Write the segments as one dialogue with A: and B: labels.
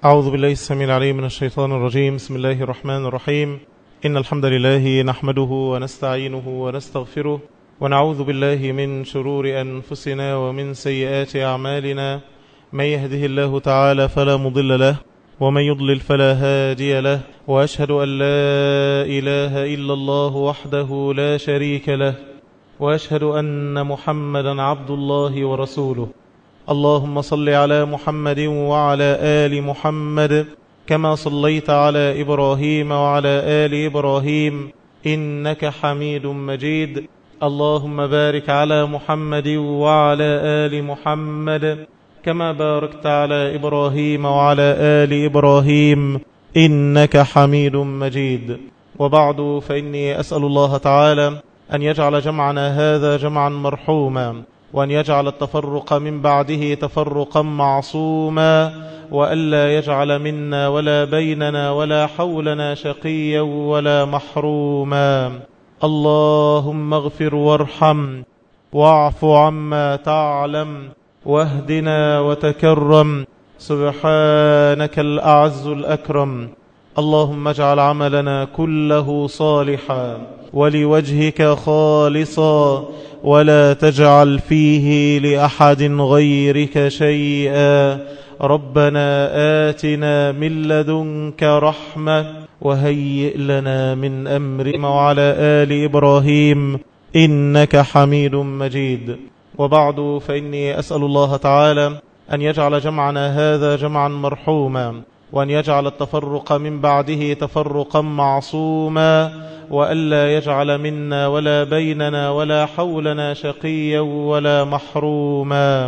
A: أعوذ بالله السميع العليم من الشيطان الرجيم بسم الله الرحمن الرحيم إن الحمد لله نحمده ونستعينه ونستغفره ونعوذ بالله من شرور أنفسنا ومن سيئات أعمالنا من يهده الله تعالى فلا مضل له ومن يضلل فلا هادي له وأشهد أن لا إله إلا الله وحده لا شريك له وأشهد أن محمدا عبد الله ورسوله اللهم صل على محمد وعلى آل محمد كما صليت على إبراهيم وعلى آل إبراهيم إنك حميد مجيد اللهم بارك على محمد وعلى آل محمد كما باركت على إبراهيم وعلى آل إبراهيم إنك حميد مجيد وبعد فإني أسأل الله تعالى أن يجعل جمعنا هذا جمعا مرحوما وأن يجعل التفرق من بعده تفرقا معصوما وألا يجعل منا ولا بيننا ولا حولنا شقيا ولا محروما اللهم اغفر وارحم واعف عما تعلم واهدنا وتكرم سبحانك الأعز الأكرم اللهم اجعل عملنا كله صالحا ولوجهك خالصا ولا تجعل فيه لأحد غيرك شيئا ربنا آتنا من لدنك رحمة وهيئ لنا من أمرنا وعلى آل إبراهيم إنك حميد مجيد وبعد فإني أسأل الله تعالى أن يجعل جمعنا هذا جمعا مرحوما وأن يجعل التفرق من بعده تفرقا معصوما وألا يجعل منا ولا بيننا ولا حولنا شقيا ولا محروما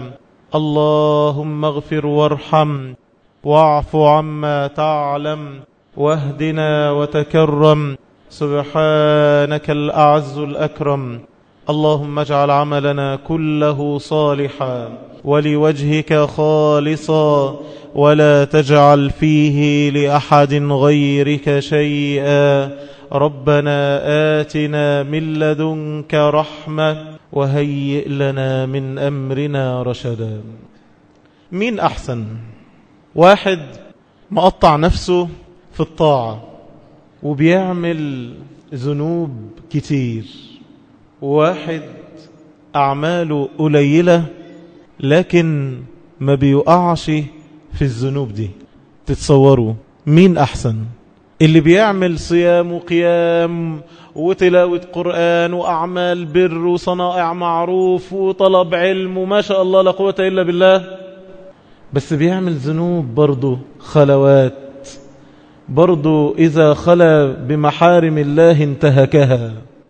A: اللهم اغفر وارحم واعف عما تعلم واهدنا وتكرم سبحانك الأعز الأكرم اللهم اجعل عملنا كله صالحا ولوجهك خالصا ولا تجعل فيه لأحد غيرك شيئا ربنا آتنا من لدنك رحمة وهيئ لنا من أمرنا رشدا مين أحسن واحد مقطع نفسه في الطاعة وبيعمل ذنوب كتير واحد أعماله قليلة لكن ما بيقعش في الذنوب دي تتصوروا مين أحسن اللي بيعمل صيام وقيام وتلاوة قرآن وأعمال بر وصنائع معروف وطلب علم وما شاء الله لا قوة إلا بالله بس بيعمل ذنوب برضه خلوات برضه إذا خلا بمحارم الله انتهكها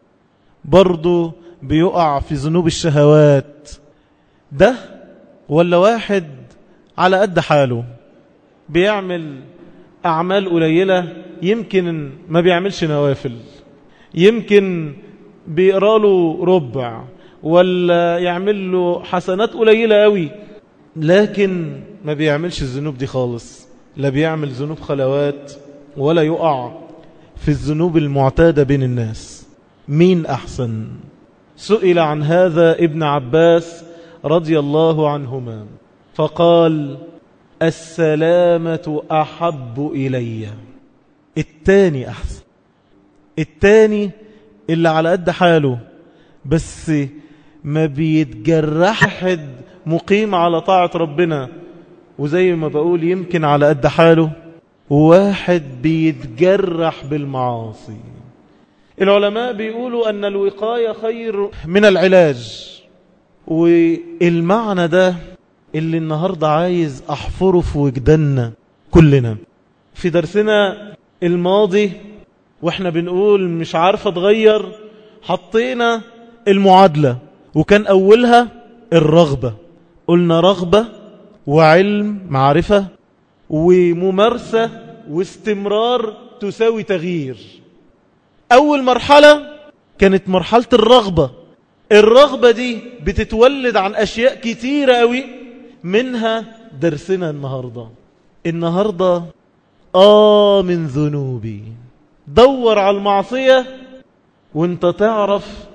A: برضه بيقع في ذنوب الشهوات ده ولا واحد على قد حاله بيعمل أعمال قليلة يمكن ما بيعملش نوافل يمكن بيقرأ له ربع ولا يعمل له حسنات قليلة قوي لكن ما بيعملش الذنوب دي خالص لا بيعمل ذنوب خلوات ولا يقع في الذنوب المعتادة بين الناس مين أحسن سئل عن هذا ابن عباس رضي الله عنهما فقال السلامة أحب إلي التاني أحسن التاني اللي على قد حاله بس ما بيتجرح حد مقيم على طاعة ربنا وزي ما بقول يمكن على قد حاله واحد بيتجرح بالمعاصي العلماء بيقولوا أن الوقاية خير من العلاج والمعنى ده اللي النهاردة عايز أحفره في وجداننا كلنا في درسنا الماضي واحنا بنقول مش عارفة اتغير حطينا المعادلة وكان أولها الرغبة قلنا رغبة وعلم معرفة وممارسة واستمرار تساوي تغيير أول مرحلة كانت مرحلة الرغبة الرغبة دي بتتولد عن أشياء كتيرة قوي منها درسنا النهاردة النهاردة آه من ذنوبي دور على المعصية وانت تعرف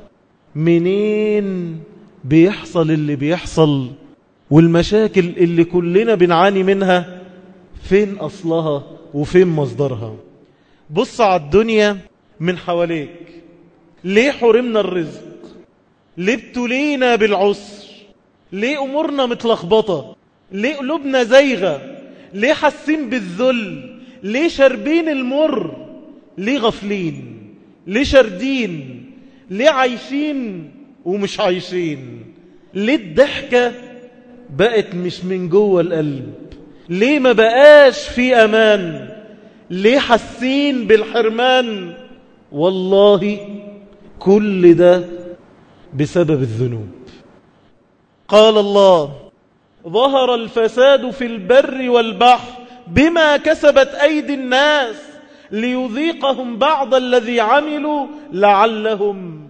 A: منين بيحصل اللي بيحصل والمشاكل اللي كلنا بنعاني منها فين أصلها وفين مصدرها بص على الدنيا من حواليك ليه حرمنا الرزق ليه ابتلينا بالعسر ليه أمورنا متلخبطة ليه قلوبنا زيغة ليه حاسين بالذل ليه شاربين المر ليه غفلين ليه شاردين ليه عايشين ومش عايشين ليه الضحكة بقت مش من جوه القلب ليه ما بقاش في أمان ليه حاسين بالحرمان والله كل ده بسبب الذنوب قال الله ظهر الفساد في البر والبحر بما كسبت أيدي الناس ليذيقهم بعض الذي عملوا لعلهم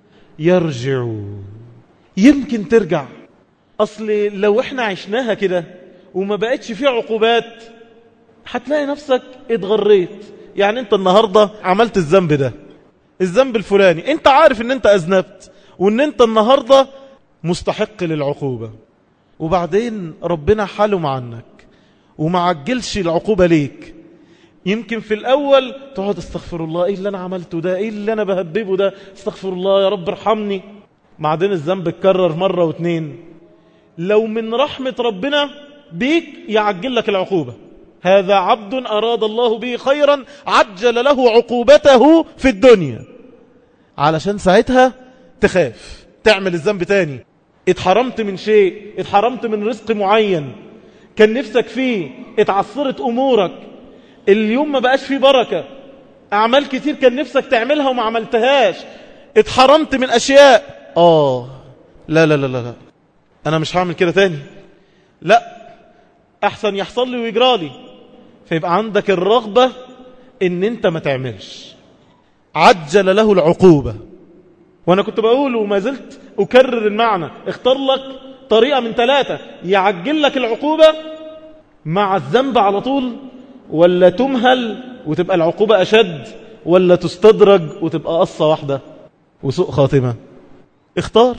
A: يرجعوا يمكن ترجع أصل لو احنا عشناها كده وما بقتش فيه عقوبات هتلاقي نفسك اتغريت يعني انت النهاردة عملت الذنب ده الذنب الفلاني انت عارف ان انت اذنبت وان انت النهاردة مستحق للعقوبة وبعدين ربنا حلم عنك وما عجلش العقوبة ليك يمكن في الأول تقعد استغفر الله إيه اللي أنا عملته ده إيه اللي أنا بهببه ده استغفر الله يا رب ارحمني بعدين الذنب اتكرر مرة واتنين لو من رحمة ربنا بيك يعجل لك العقوبة هذا عبد أراد الله به خيرا عجل له عقوبته في الدنيا علشان ساعتها تخاف تعمل الذنب تاني اتحرمت من شيء اتحرمت من رزق معين كان نفسك فيه اتعصرت أمورك اليوم ما بقاش فيه بركة أعمال كتير كان نفسك تعملها وما عملتهاش اتحرمت من أشياء آه لا لا لا لا, لا. أنا مش هعمل كده تاني لا أحسن يحصل لي ويجرالي فيبقى عندك الرغبة ان انت ما تعملش عجل له العقوبة وانا كنت بقول وما زلت اكرر المعنى اختار لك طريقة من ثلاثة يعجل لك العقوبة مع الذنب على طول ولا تمهل وتبقى العقوبة أشد ولا تستدرج وتبقى قصة واحدة وسوء خاتمة اختار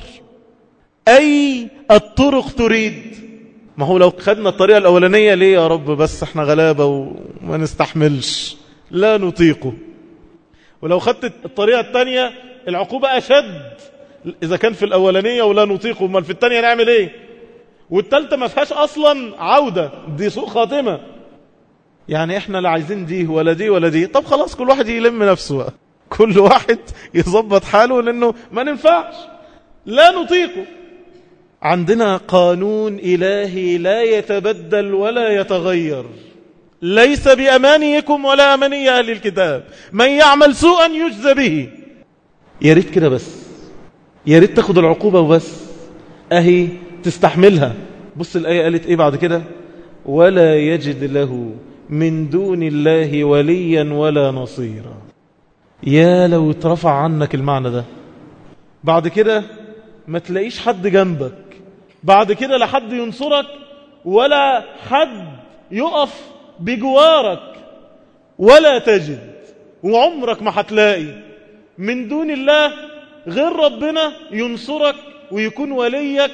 A: أي الطرق تريد ما هو لو خدنا الطريقة الأولانية ليه يا رب بس احنا غلابة وما نستحملش لا نطيقه ولو خدت الطريقة الثانية العقوبة أشد إذا كان في الأولانية ولا نطيقه امال في الثانية نعمل إيه والثالثة ما فيهاش أصلا عودة دي سوء خاتمة يعني احنا لا عايزين دي ولا دي ولا دي طب خلاص كل واحد يلم نفسه بقى كل واحد يظبط حاله لأنه ما ننفعش لا نطيقه عندنا قانون إلهي لا يتبدل ولا يتغير ليس بأمانيكم ولا أماني أهل الكتاب من يعمل سوءا يجزى به يا ريت كده بس يا ريت تاخد العقوبة وبس أهي تستحملها بص الآية قالت إيه بعد كده ولا يجد له من دون الله وليا ولا نصيرا يا لو اترفع عنك المعنى ده بعد كده ما تلاقيش حد جنبك بعد كده لا حد ينصرك ولا حد يقف بجوارك ولا تجد وعمرك ما هتلاقي من دون الله غير ربنا ينصرك ويكون وليك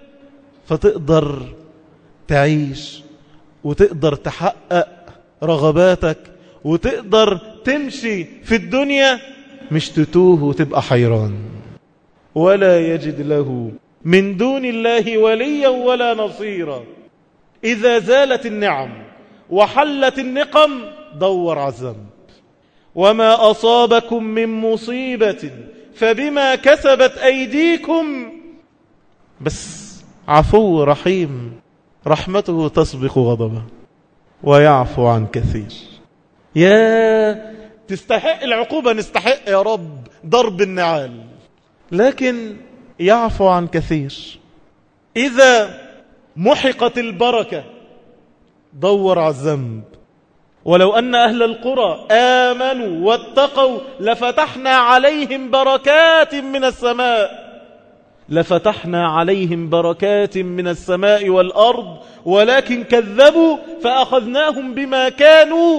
A: فتقدر تعيش وتقدر تحقق رغباتك وتقدر تمشي في الدنيا مش تتوه وتبقى حيران ولا يجد له من دون الله وليا ولا نصيرا إذا زالت النعم وحلت النقم دور على الذنب وما أصابكم من مصيبة فبما كسبت أيديكم بس عفو رحيم رحمته تسبق غضبه ويعفو عن كثير يا تستحق العقوبة نستحق يا رب ضرب النعال لكن يعفو عن كثير إذا محقت البركة دور على الذنب ولو أن أهل القرى آمنوا واتقوا لفتحنا عليهم بركات من السماء لفتحنا عليهم بركات من السماء والأرض ولكن كذبوا فأخذناهم بما كانوا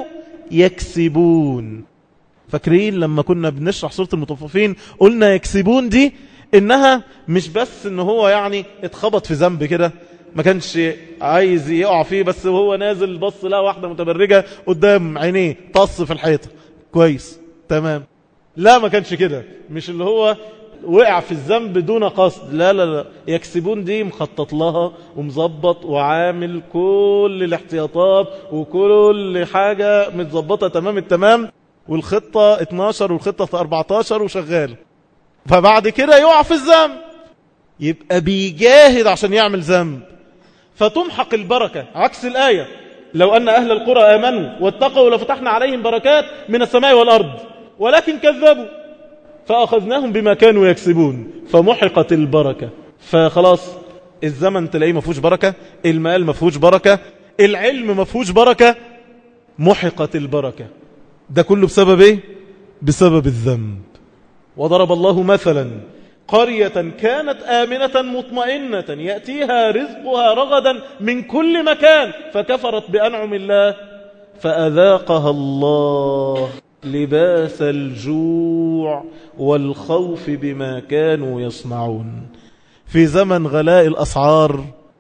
A: يكسبون فاكرين لما كنا بنشرح سورة المطففين قلنا يكسبون دي إنها مش بس إن هو يعني اتخبط في ذنب كده ما كانش عايز يقع فيه بس وهو نازل بص لها واحدة متبرجة قدام عينيه طص في الحيطة كويس تمام لا ما كانش كده مش اللي هو وقع في الذنب دون قصد لا لا لا يكسبون دي مخطط لها ومظبط وعامل كل الاحتياطات وكل حاجة متظبطة تمام التمام والخطة 12 والخطة 14 وشغال فبعد كده يقع في الذنب يبقى بيجاهد عشان يعمل ذنب فتمحق البركة عكس الآية لو أن أهل القرى آمنوا واتقوا لفتحنا عليهم بركات من السماء والأرض ولكن كذبوا فأخذناهم بما كانوا يكسبون فمحقت البركة فخلاص الزمن تلاقيه ما فيهوش بركة المال ما فيهوش بركة العلم ما فيهوش بركة محقت البركة ده كله بسبب ايه بسبب الذنب وضرب الله مثلا قرية كانت آمنة مطمئنة يأتيها رزقها رغدا من كل مكان فكفرت بأنعم الله فأذاقها الله لباس الجوع والخوف بما كانوا يصنعون في زمن غلاء الأسعار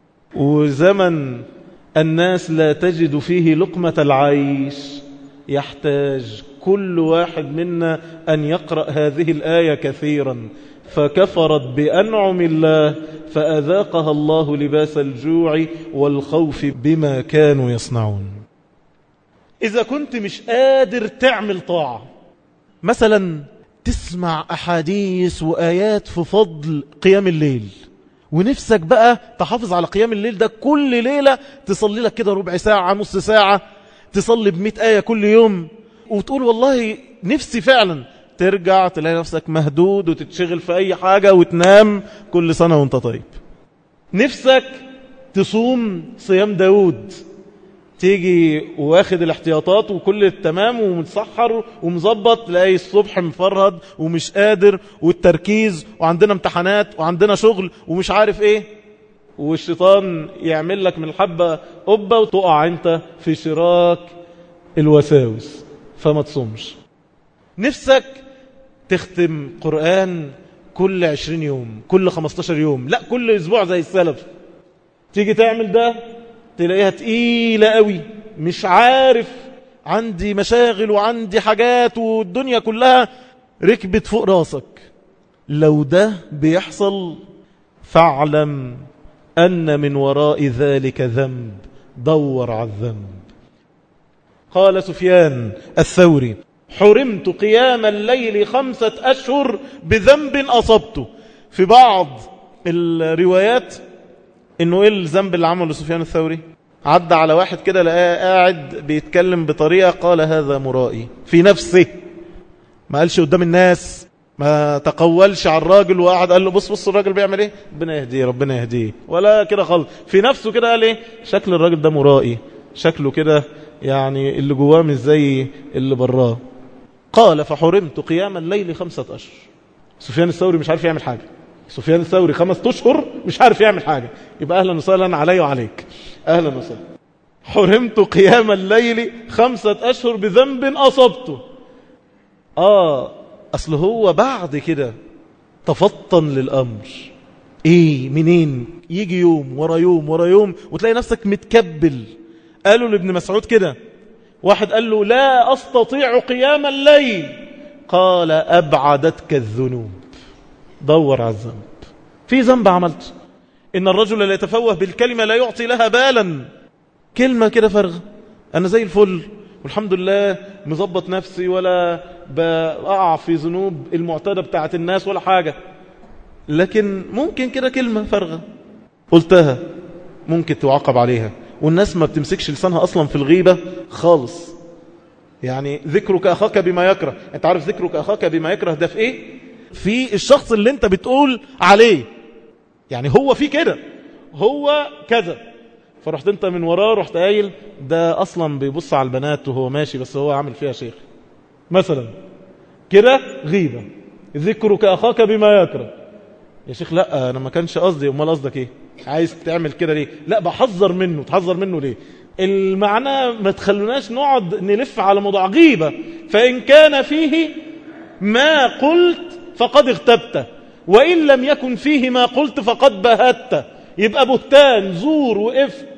A: وزمن الناس لا تجد فيه لقمة العيش يحتاج كل واحد منا أن يقرأ هذه الآية كثيرا فكفرت بأنعم الله فأذاقها الله لباس الجوع والخوف بما كانوا يصنعون إذا كنت مش قادر تعمل طاعة مثلا تسمع أحاديث وآيات في فضل قيام الليل ونفسك بقى تحافظ على قيام الليل ده كل ليلة تصلي لك كده ربع ساعة نص ساعة تصلي بمئة آية كل يوم وتقول والله نفسي فعلا ترجع تلاقي نفسك مهدود وتتشغل في أي حاجة وتنام كل سنة وانت طيب نفسك تصوم صيام داود تيجي واخد الاحتياطات وكل التمام ومتسحر ومظبط تلاقي الصبح مفرهد ومش قادر والتركيز وعندنا امتحانات وعندنا شغل ومش عارف ايه والشيطان يعمل لك من الحبة قبة وتقع انت في شراك الوساوس فما تصومش نفسك تختم قرآن كل عشرين يوم كل خمستاشر يوم لا كل اسبوع زي السلف تيجي تعمل ده تلاقيها تقيلة قوي مش عارف عندي مشاغل وعندي حاجات والدنيا كلها ركبت فوق راسك لو ده بيحصل فاعلم أن من وراء ذلك ذنب دور على الذنب قال سفيان الثوري حرمت قيام الليل خمسة أشهر بذنب أصبته في بعض الروايات انه ايه الذنب اللي عمله سفيان الثوري عدى على واحد كده لقاه قاعد بيتكلم بطريقة قال هذا مرائي في نفسه ما قالش قدام الناس ما تقولش على الراجل وقعد قال له بص بص الراجل بيعمل ايه ربنا يهديه ربنا يهديه ولا كده خالص في نفسه كده قال ايه شكل الراجل ده مرائي شكله كده يعني اللي جواه مش زي اللي براه قال فحرمت قيام الليل خمسة أشهر سفيان الثوري مش عارف يعمل حاجة سفيان الثوري خمس أشهر مش عارف يعمل حاجة يبقى أهلا وسهلا علي وعليك أهلا وسهلا حرمت قيام الليل خمسة أشهر بذنب أصبته آه أصل هو بعد كده تفطن للأمر إيه منين يجي يوم ورا يوم ورا يوم وتلاقي نفسك متكبل قالوا لابن مسعود كده واحد قال له لا أستطيع قيام الليل قال أبعدتك الذنوب دور على الذنب في ذنب عملت إن الرجل لا يتفوه بالكلمة لا يعطي لها بالا كلمة كده فرغة أنا زي الفل والحمد لله مظبط نفسي ولا بقع في ذنوب المعتادة بتاعت الناس ولا حاجة لكن ممكن كده كلمة فرغة قلتها ممكن تعاقب عليها والناس ما بتمسكش لسانها أصلا في الغيبة خالص يعني ذكرك أخاك بما يكره أنت عارف ذكرك أخاك بما يكره ده في إيه في الشخص اللي أنت بتقول عليه يعني هو في كده هو كذا فرحت انت من وراه رحت قايل ده اصلا بيبص على البنات وهو ماشي بس هو عامل فيها شيخ مثلا كده غيبة ذكرك اخاك بما يكره يا شيخ لا انا ما كانش قصدي امال قصدك ايه عايز تعمل كده ليه لا بحذر منه تحذر منه ليه المعنى ما تخلوناش نقعد نلف على موضوع غيبة فإن كان فيه ما قلت فقد اغتبت وإن لم يكن فيه ما قلت فقد بهت يبقى بهتان زور وإفك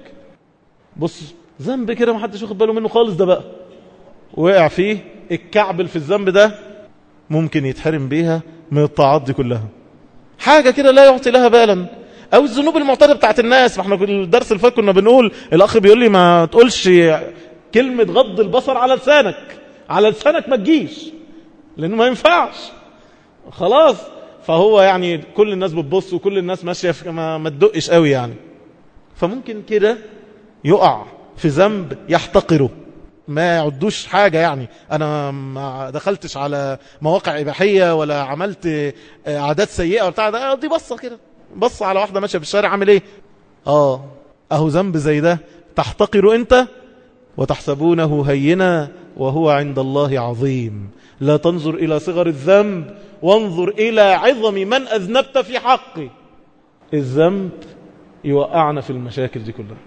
A: بص ذنب كده ما حدش واخد باله منه خالص ده بقى وقع فيه الكعبل في الذنب ده ممكن يتحرم بيها من الطاعات دي كلها حاجة كده لا يعطي لها بالا او الذنوب المعتاده بتاعت الناس ما احنا في الدرس اللي فات كنا بنقول الاخ بيقول لي ما تقولش كلمه غض البصر على لسانك على لسانك ما تجيش لانه ما ينفعش خلاص فهو يعني كل الناس بتبص وكل الناس ماشيه في ما, ما تدقش قوي يعني فممكن كده يقع في ذنب يحتقره ما يعدوش حاجة يعني أنا ما دخلتش على مواقع إباحية ولا عملت عادات سيئة ولا بتاع ده دي بصة كده بص على واحدة ماشية في الشارع عامل ايه اه اهو ذنب زي ده تحتقر انت وتحسبونه هينا وهو عند الله عظيم لا تنظر الى صغر الذنب وانظر الى عظم من اذنبت في حقه الذنب يوقعنا في المشاكل دي كلها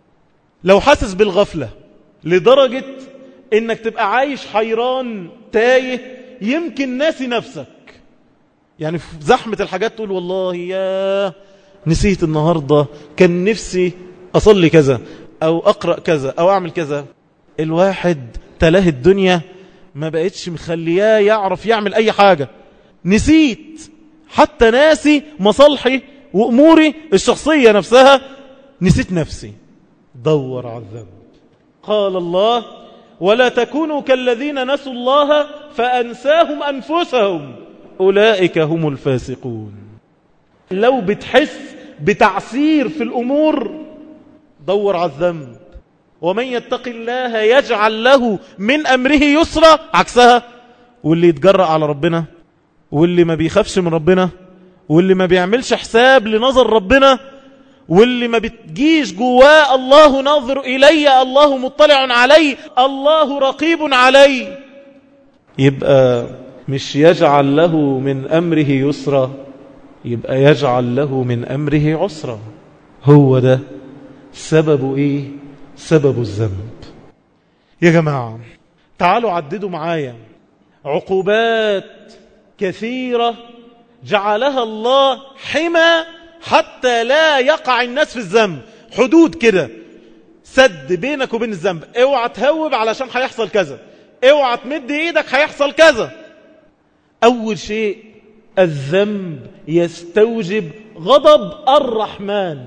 A: لو حاسس بالغفلة لدرجة انك تبقى عايش حيران تايه يمكن ناسي نفسك يعني في زحمة الحاجات تقول والله يا نسيت النهاردة كان نفسي أصلي كذا أو أقرأ كذا أو أعمل كذا الواحد تلاه الدنيا ما بقتش مخلياه يعرف يعمل أي حاجة نسيت حتى ناسي مصالحي وأموري الشخصية نفسها نسيت نفسي دور على الذنب قال الله ولا تكونوا كالذين نسوا الله فأنساهم أنفسهم أولئك هم الفاسقون لو بتحس بتعسير في الأمور دور على الذنب ومن يتق الله يجعل له من أمره يسرا عكسها واللي يتجرأ على ربنا واللي ما بيخافش من ربنا واللي ما بيعملش حساب لنظر ربنا واللي ما بتجيش جواه الله ناظر إلي الله مطلع علي الله رقيب علي يبقى مش يجعل له من أمره يسرا يبقى يجعل له من أمره عسرا هو ده سبب إيه سبب الذنب يا جماعة تعالوا عددوا معايا عقوبات كثيرة جعلها الله حمى حتى لا يقع الناس في الذنب حدود كده سد بينك وبين الذنب اوعى تهوب علشان هيحصل كذا اوعى تمد ايدك هيحصل كذا اول شيء الذنب يستوجب غضب الرحمن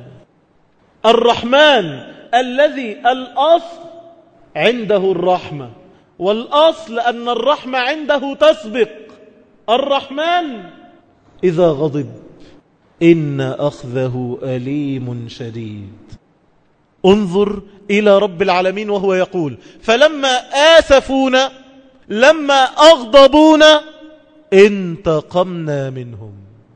A: الرحمن الذي الاصل عنده الرحمه والاصل ان الرحمه عنده تسبق الرحمن اذا غضب إن أخذه أليم شديد انظر إلى رب العالمين وهو يقول فلما آسفونا لما أغضبونا انتقمنا منهم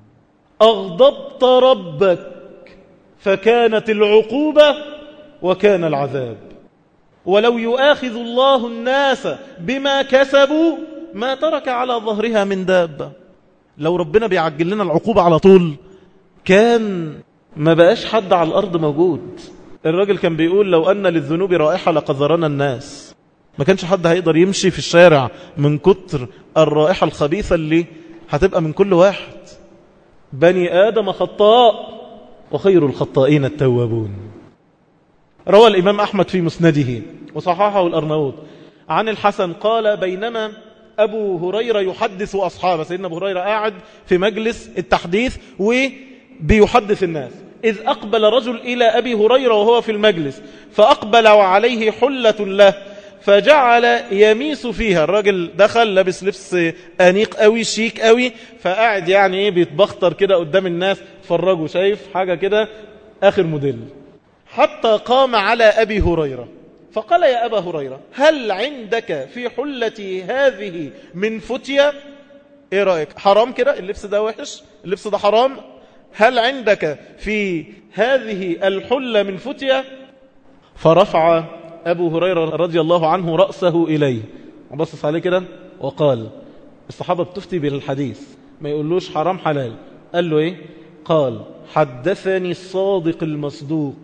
A: أغضبت ربك فكانت العقوبة وكان العذاب ولو يؤاخذ الله الناس بما كسبوا ما ترك على ظهرها من دابة لو ربنا بيعجل لنا العقوبة على طول كان ما بقاش حد على الأرض موجود الراجل كان بيقول لو أن للذنوب رائحة لقذرنا الناس ما كانش حد هيقدر يمشي في الشارع من كتر الرائحة الخبيثة اللي هتبقى من كل واحد بني آدم خطاء وخير الخطائين التوابون روى الإمام أحمد في مسنده وصححه الأرناوط عن الحسن قال بينما أبو هريرة يحدث أصحابه سيدنا أبو هريرة قاعد في مجلس التحديث وبيحدث الناس إذ أقبل رجل إلى أبي هريرة وهو في المجلس فأقبل وعليه حلة له فجعل يميس فيها الراجل دخل لابس لبس أنيق قوي شيك قوي فقاعد يعني ايه بيتبختر كده قدام الناس فرجوا شايف حاجة كده آخر موديل حتى قام على أبي هريرة فقال يا أبا هريرة هل عندك في حلتي هذه من فتية ايه رأيك حرام كده اللبس ده وحش اللبس ده حرام هل عندك في هذه الحلة من فتية فرفع أبو هريرة رضي الله عنه رأسه إليه وبصص عليه كده وقال الصحابة بتفتي بالحديث ما يقولوش حرام حلال قال له إيه قال حدثني الصادق المصدوق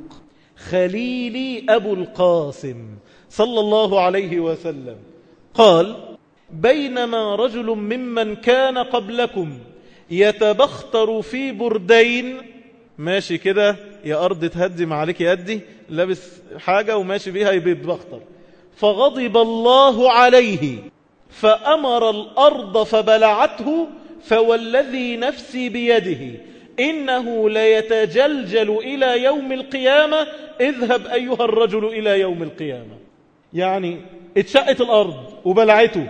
A: خليلي أبو القاسم صلى الله عليه وسلم قال بينما رجل ممن كان قبلكم يتبختر في بردين ماشي كده يا أرض تهدي ما عليك يدي لابس حاجة وماشي بيها بيتبختر فغضب الله عليه فأمر الأرض فبلعته فوالذي نفسي بيده إنه ليتجلجل إلى يوم القيامة اذهب أيها الرجل إلى يوم القيامة يعني اتشقت الأرض وبلعته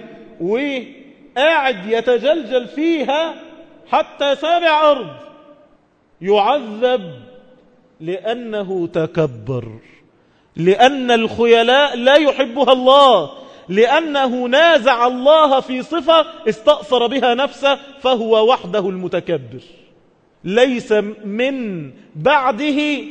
A: وقاعد يتجلجل فيها حتى سابع أرض يعذب لأنه تكبر لأن الخيلاء لا يحبها الله لأنه نازع الله في صفة استأثر بها نفسه فهو وحده المتكبر ليس من بعده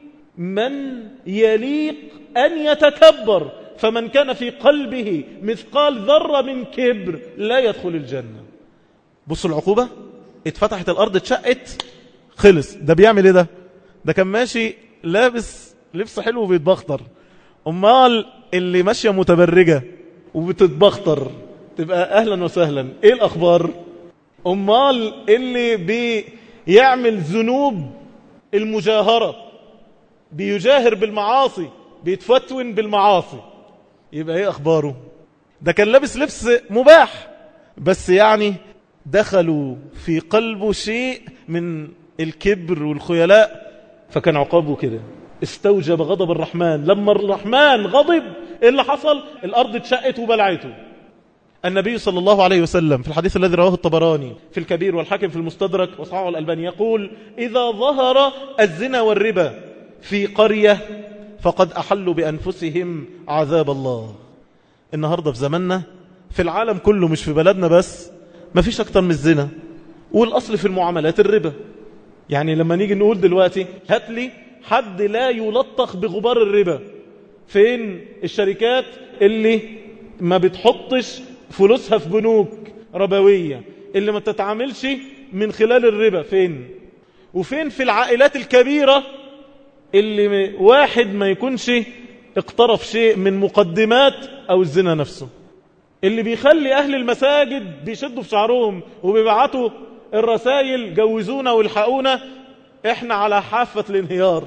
A: من يليق أن يتكبر فمن كان في قلبه مثقال ذرة من كبر لا يدخل الجنة بصوا العقوبة اتفتحت الأرض اتشقت خلص ده بيعمل ايه ده ده كان ماشي لابس لبس حلو وبيتبختر امال اللي ماشية متبرجة وبتتبختر تبقى اهلا وسهلا ايه الاخبار امال اللي بيعمل ذنوب المجاهرة بيجاهر بالمعاصي بيتفتون بالمعاصي يبقى ايه اخباره ده كان لابس لبس مباح بس يعني دخلوا في قلبه شيء من الكبر والخيلاء فكان عقابه كده استوجب غضب الرحمن لما الرحمن غضب ايه اللي حصل الارض اتشقت وبلعته النبي صلى الله عليه وسلم في الحديث الذي رواه الطبراني في الكبير والحاكم في المستدرك وصححه الألباني يقول إذا ظهر الزنا والربا في قرية فقد أحلوا بأنفسهم عذاب الله النهاردة في زماننا في العالم كله مش في بلدنا بس ما فيش أكتر من الزنا والأصل في المعاملات الربا يعني لما نيجي نقول دلوقتي هات لي حد لا يلطخ بغبار الربا فين الشركات اللي ما بتحطش فلوسها في بنوك ربوية اللي ما تتعاملش من خلال الربا فين وفين في العائلات الكبيرة اللي واحد ما يكونش اقترف شيء من مقدمات او الزنا نفسه اللي بيخلي اهل المساجد بيشدوا في شعرهم وبيبعتوا الرسائل جوزونا والحقونا احنا على حافة الانهيار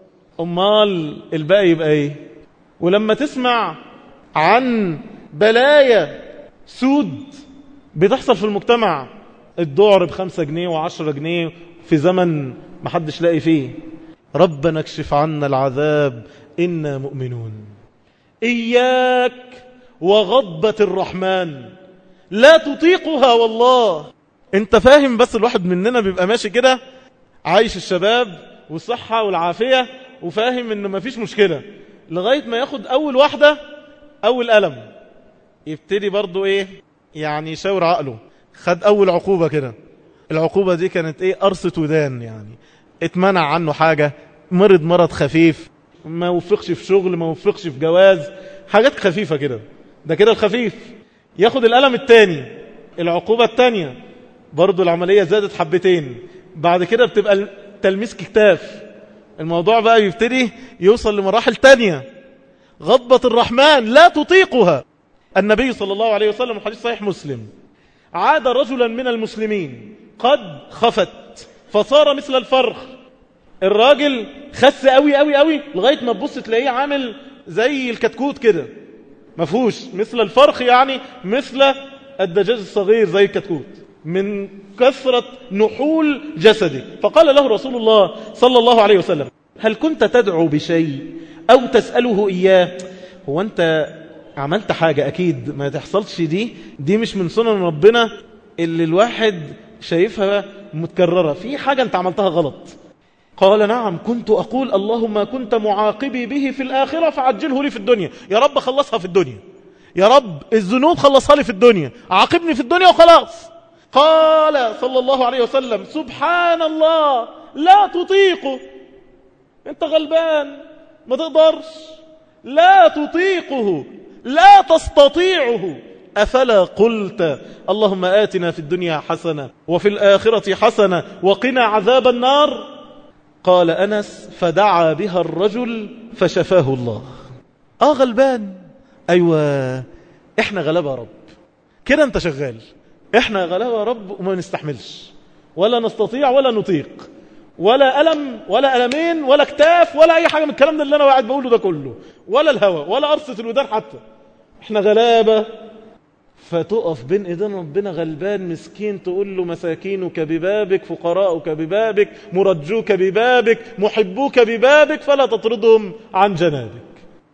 A: امال الباقي يبقى ايه ولما تسمع عن بلايا سود بتحصل في المجتمع الدعر بخمسة جنيه وعشرة جنيه في زمن محدش لاقي فيه ربنا اكشف عنا العذاب إنا مؤمنون إياك وغضبة الرحمن لا تطيقها والله انت فاهم بس الواحد مننا بيبقى ماشي كده عايش الشباب والصحة والعافية وفاهم انه مفيش مشكلة لغاية ما ياخد اول واحدة اول ألم يبتدي برضو ايه يعني يشاور عقله خد اول عقوبة كده العقوبة دي كانت ايه قرصة ودان يعني اتمنع عنه حاجة مرض مرض خفيف ما وفقش في شغل ما وفقش في جواز حاجات خفيفة كده ده كده الخفيف ياخد الألم التاني العقوبة التانية برضو العملية زادت حبتين بعد كده بتبقى تلميس كتاف الموضوع بقى يبتدي يوصل لمراحل تانية غضبة الرحمن لا تطيقها النبي صلى الله عليه وسلم حديث صحيح مسلم عاد رجلا من المسلمين قد خفت فصار مثل الفرخ الراجل خس قوي قوي قوي لغاية ما تبص تلاقيه عامل زي الكتكوت كده مفهوش مثل الفرخ يعني مثل الدجاج الصغير زي الكتكوت من كثرة نحول جسده فقال له رسول الله صلى الله عليه وسلم هل كنت تدعو بشيء أو تسأله إياه هو أنت عملت حاجة أكيد ما تحصلش دي دي مش من سنن ربنا اللي الواحد شايفها متكررة في حاجة أنت عملتها غلط قال نعم كنت أقول اللهم كنت معاقبي به في الآخرة فعجله لي في الدنيا يا رب خلصها في الدنيا يا رب الذنوب خلصها لي في الدنيا عاقبني في الدنيا وخلاص قال صلى الله عليه وسلم سبحان الله لا تطيقه انت غلبان ما تقدرش لا تطيقه لا تستطيعه أفلا قلت اللهم آتنا في الدنيا حسنة وفي الآخرة حسنة وقنا عذاب النار قال أنس فدعا بها الرجل فشفاه الله آه غلبان أيوة إحنا غلبة رب كده أنت شغال إحنا غلبة رب وما نستحملش ولا نستطيع ولا نطيق ولا ألم ولا ألمين ولا كتاف ولا أي حاجة من الكلام ده اللي أنا قاعد بقوله ده كله ولا الهوى ولا قرصة الودان حتى احنا غلابة فتقف بين ايدين ربنا غلبان مسكين تقول له مساكينك ببابك فقراءك ببابك مرجوك ببابك محبوك ببابك فلا تطردهم عن جنابك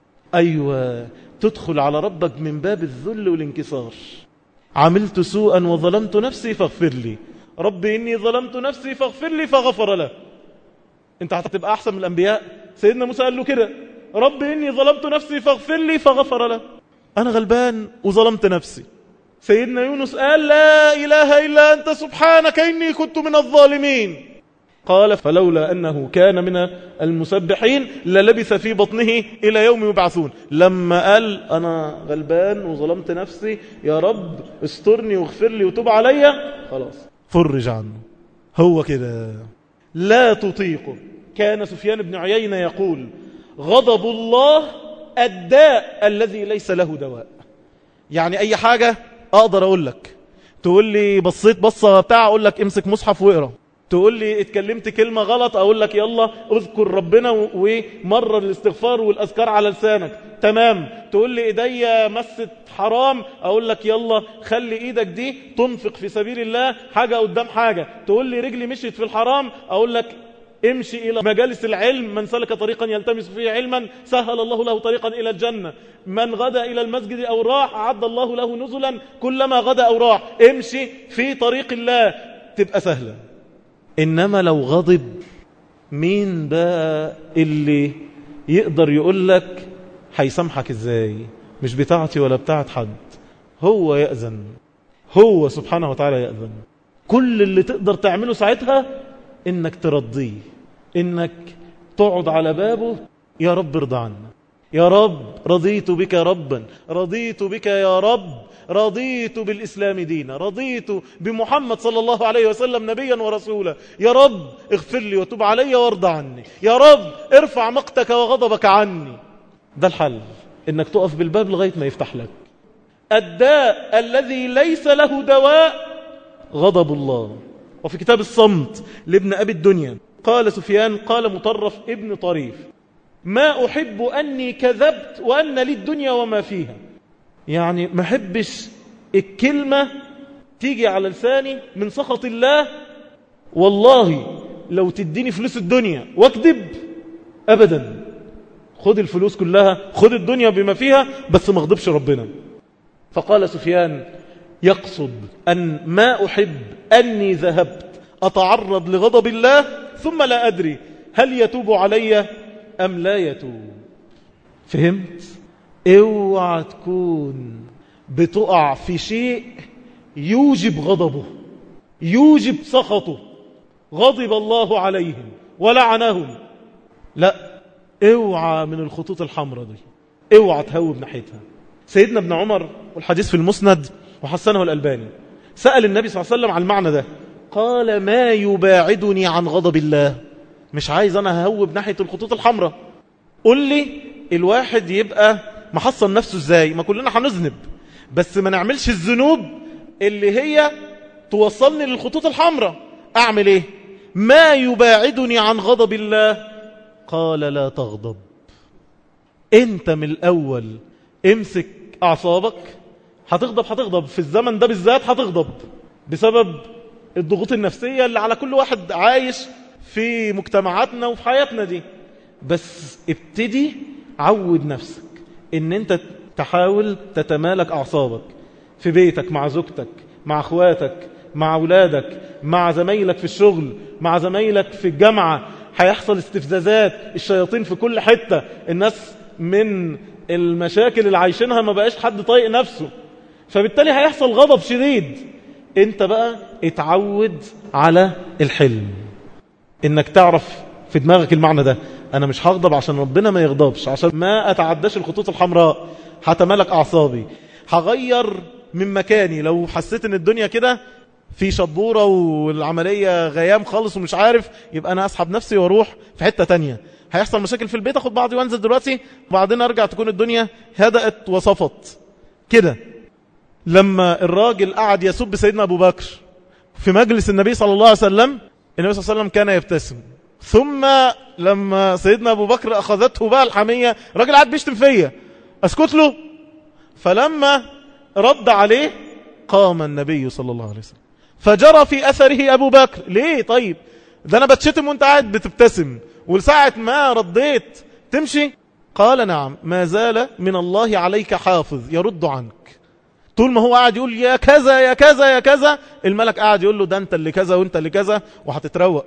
A: أيوة تدخل على ربك من باب الذل والانكسار عملت سوءا وظلمت نفسي فاغفر لي ربي إني ظلمت نفسي فاغفر لي فغفر له انت هتبقى أحسن من الأنبياء سيدنا موسى قال له كده ربي إني ظلمت نفسي فاغفر لي فغفر له أنا غلبان وظلمت نفسي سيدنا يونس قال لا إله إلا أنت سبحانك إني كنت من الظالمين قال فلولا أنه كان من المسبحين للبث في بطنه إلى يوم يبعثون لما قال أنا غلبان وظلمت نفسي يا رب استرني واغفر لي وتوب علي خلاص فرج عنه هو كده لا تطيقه كان سفيان بن عيينة يقول غضب الله الداء الذي ليس له دواء يعني أي حاجة أقدر أقول لك تقول لي بصيت بصة بتاع أقول لك امسك مصحف واقرأ تقول لي اتكلمت كلمة غلط أقول لك يلا اذكر ربنا ومرر الاستغفار والأذكار على لسانك تمام تقول لي ايديا مست حرام أقول لك يلا خلي ايدك دي تنفق في سبيل الله حاجة قدام حاجة تقول لي رجلي مشيت في الحرام أقول لك امشي إلى مجالس العلم من سلك طريقا يلتمس فيه علما سهل الله له طريقا إلى الجنة من غدا إلى المسجد أو راح أعد الله له نزلا كلما غدا أو راح امشي في طريق الله تبقى سهلة إنما لو غضب مين بقى اللي يقدر يقول لك هيسامحك ازاي مش بتاعتي ولا بتاعت حد هو يأذن هو سبحانه وتعالى يأذن كل اللي تقدر تعمله ساعتها انك ترضيه انك تقعد على بابه يا رب ارضى عنا يا رب رضيت بك ربا رضيت بك يا رب رضيت بالإسلام دينا رضيت بمحمد صلى الله عليه وسلم نبيا ورسولا يا رب اغفر لي وتب علي وارضى عني يا رب ارفع مقتك وغضبك عني ده الحل انك تقف بالباب لغاية ما يفتح لك الداء الذي ليس له دواء غضب الله وفي كتاب الصمت لابن أبي الدنيا قال سفيان قال مطرف ابن طريف ما أحب أني كذبت وأن لي الدنيا وما فيها يعني ما أحبش الكلمة تيجي على لساني من سخط الله والله لو تديني فلوس الدنيا واكذب أبدا خد الفلوس كلها خد الدنيا بما فيها بس ما اغضبش ربنا فقال سفيان يقصد أن ما أحب أني ذهبت أتعرض لغضب الله ثم لا أدري هل يتوب علي أم لا يتوب فهمت اوعى تكون بتقع في شيء يوجب غضبه يوجب سخطه غضب الله عليهم ولعنهم لا اوعى من الخطوط الحمراء دي اوعى تهوب ناحيتها سيدنا ابن عمر والحديث في المسند وحسنه الألباني سأل النبي صلى الله عليه وسلم عن المعنى ده قال ما يباعدني عن غضب الله مش عايز أنا ههوب ناحية الخطوط الحمراء قل لي الواحد يبقى محصن نفسه ازاي ما كلنا هنذنب بس ما نعملش الذنوب اللي هي توصلني للخطوط الحمراء أعمل إيه ما يباعدني عن غضب الله قال لا تغضب انت من الأول امسك أعصابك هتغضب هتغضب في الزمن ده بالذات هتغضب بسبب الضغوط النفسية اللي على كل واحد عايش في مجتمعاتنا وفي حياتنا دي بس ابتدي عود نفسك ان انت تحاول تتمالك أعصابك في بيتك مع زوجتك مع اخواتك مع أولادك مع زمايلك في الشغل مع زمايلك في الجامعة هيحصل استفزازات الشياطين في كل حتة الناس من المشاكل اللي عايشينها ما بقاش حد طايق نفسه فبالتالي هيحصل غضب شديد انت بقى اتعود على الحلم انك تعرف في دماغك المعنى ده انا مش هغضب عشان ربنا ما يغضبش عشان ما اتعداش الخطوط الحمراء هتملك اعصابي هغير من مكاني لو حسيت ان الدنيا كده في شبورة والعملية غيام خالص ومش عارف يبقى انا اسحب نفسي واروح في حتة تانية هيحصل مشاكل في البيت اخد بعضي وانزل دلوقتي وبعدين ارجع تكون الدنيا هدأت وصفت كده لما الراجل قعد يسب سيدنا ابو بكر في مجلس النبي صلى الله عليه وسلم النبي صلى الله عليه وسلم كان يبتسم ثم لما سيدنا أبو بكر أخذته بقى الحمية راجل قاعد بيشتم فيا أسكت له فلما رد عليه قام النبي صلى الله عليه وسلم فجرى في أثره أبو بكر ليه طيب ده أنا بتشتم وانت قاعد بتبتسم ولساعة ما رديت تمشي قال نعم ما زال من الله عليك حافظ يرد عنك طول ما هو قاعد يقول يا كذا يا كذا يا كذا الملك قاعد يقول له ده انت اللي كذا وانت اللي كذا وهتتروق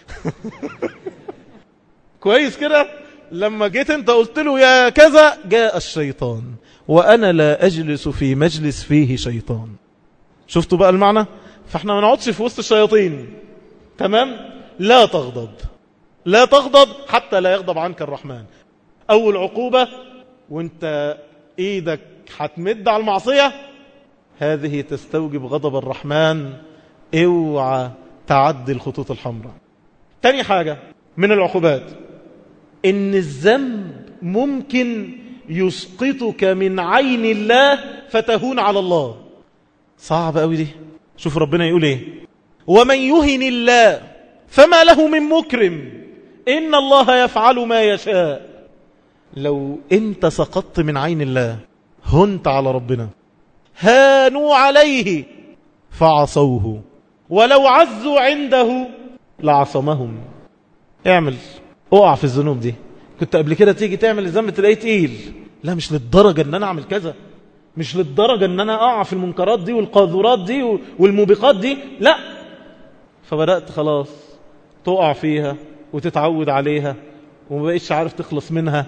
A: كويس كده لما جيت انت قلت له يا كذا جاء الشيطان وانا لا اجلس في مجلس فيه شيطان شفتوا بقى المعنى فاحنا ما نقعدش في وسط الشياطين تمام لا تغضب لا تغضب حتى لا يغضب عنك الرحمن اول عقوبة وانت ايدك هتمد على المعصية هذه تستوجب غضب الرحمن اوعى تعدي الخطوط الحمراء تاني حاجة من العقوبات ان الذنب ممكن يسقطك من عين الله فتهون على الله صعب قوي دي شوف ربنا يقول ايه ومن يهن الله فما له من مكرم إن الله يفعل ما يشاء لو انت سقطت من عين الله هنت على ربنا هانوا عليه فعصوه ولو عزوا عنده لعصمهم اعمل اقع في الذنوب دي كنت قبل كده تيجي تعمل الذنب تلاقيه تقيل لا مش للدرجة ان انا اعمل كذا مش للدرجة ان انا اقع في المنكرات دي والقاذورات دي والموبقات دي لا فبدأت خلاص تقع فيها وتتعود عليها وما بقيتش عارف تخلص منها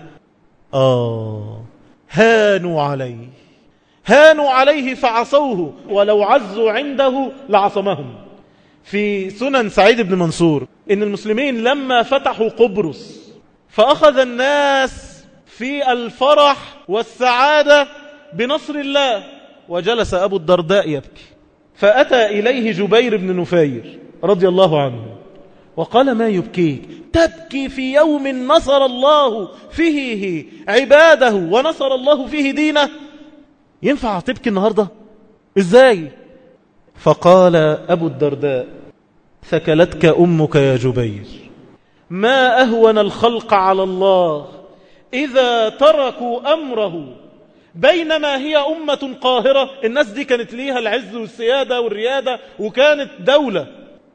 A: آه هانوا عليه هانوا عليه فعصوه ولو عزوا عنده لعصمهم في سنن سعيد بن منصور إن المسلمين لما فتحوا قبرص فأخذ الناس في الفرح والسعادة بنصر الله وجلس أبو الدرداء يبكي فأتى إليه جبير بن نفير رضي الله عنه وقال ما يبكيك تبكي في يوم نصر الله فيه عباده ونصر الله فيه دينه ينفع تبكي النهاردة ازاي فقال أبو الدرداء ثكلتك أمك يا جبير ما أهون الخلق على الله إذا تركوا أمره بينما هي أمة قاهرة الناس دي كانت ليها العز والسيادة والريادة وكانت دولة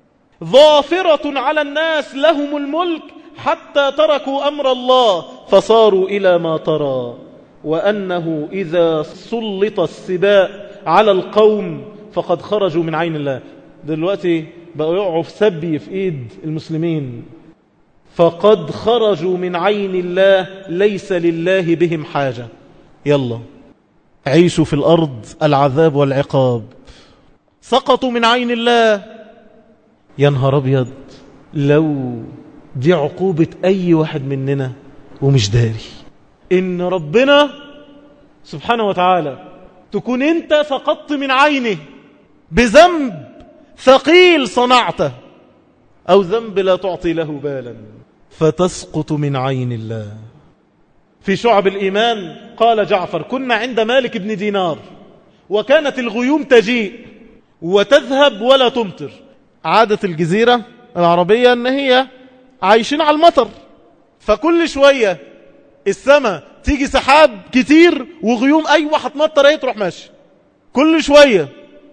A: ظافرة على الناس لهم الملك حتى تركوا أمر الله فصاروا إلى ما ترى وأنه إذا سلط السباء على القوم فقد خرجوا من عين الله دلوقتي بقوا يقعوا في سبي في إيد المسلمين فقد خرجوا من عين الله ليس لله بهم حاجة يلا عيشوا في الأرض العذاب والعقاب سقطوا من عين الله يا نهار أبيض لو دي عقوبة أي واحد مننا ومش داري إن ربنا سبحانه وتعالى تكون أنت سقطت من عينه بذنب ثقيل صنعته أو ذنب لا تعطي له بالا فتسقط من عين الله في شعب الإيمان قال جعفر كنا عند مالك بن دينار وكانت الغيوم تجيء وتذهب ولا تمطر عادة الجزيرة العربية أن هي عايشين على المطر فكل شوية السماء تيجي سحاب كتير وغيوم أيوة هتمطر ايه تروح ماشي كل شوية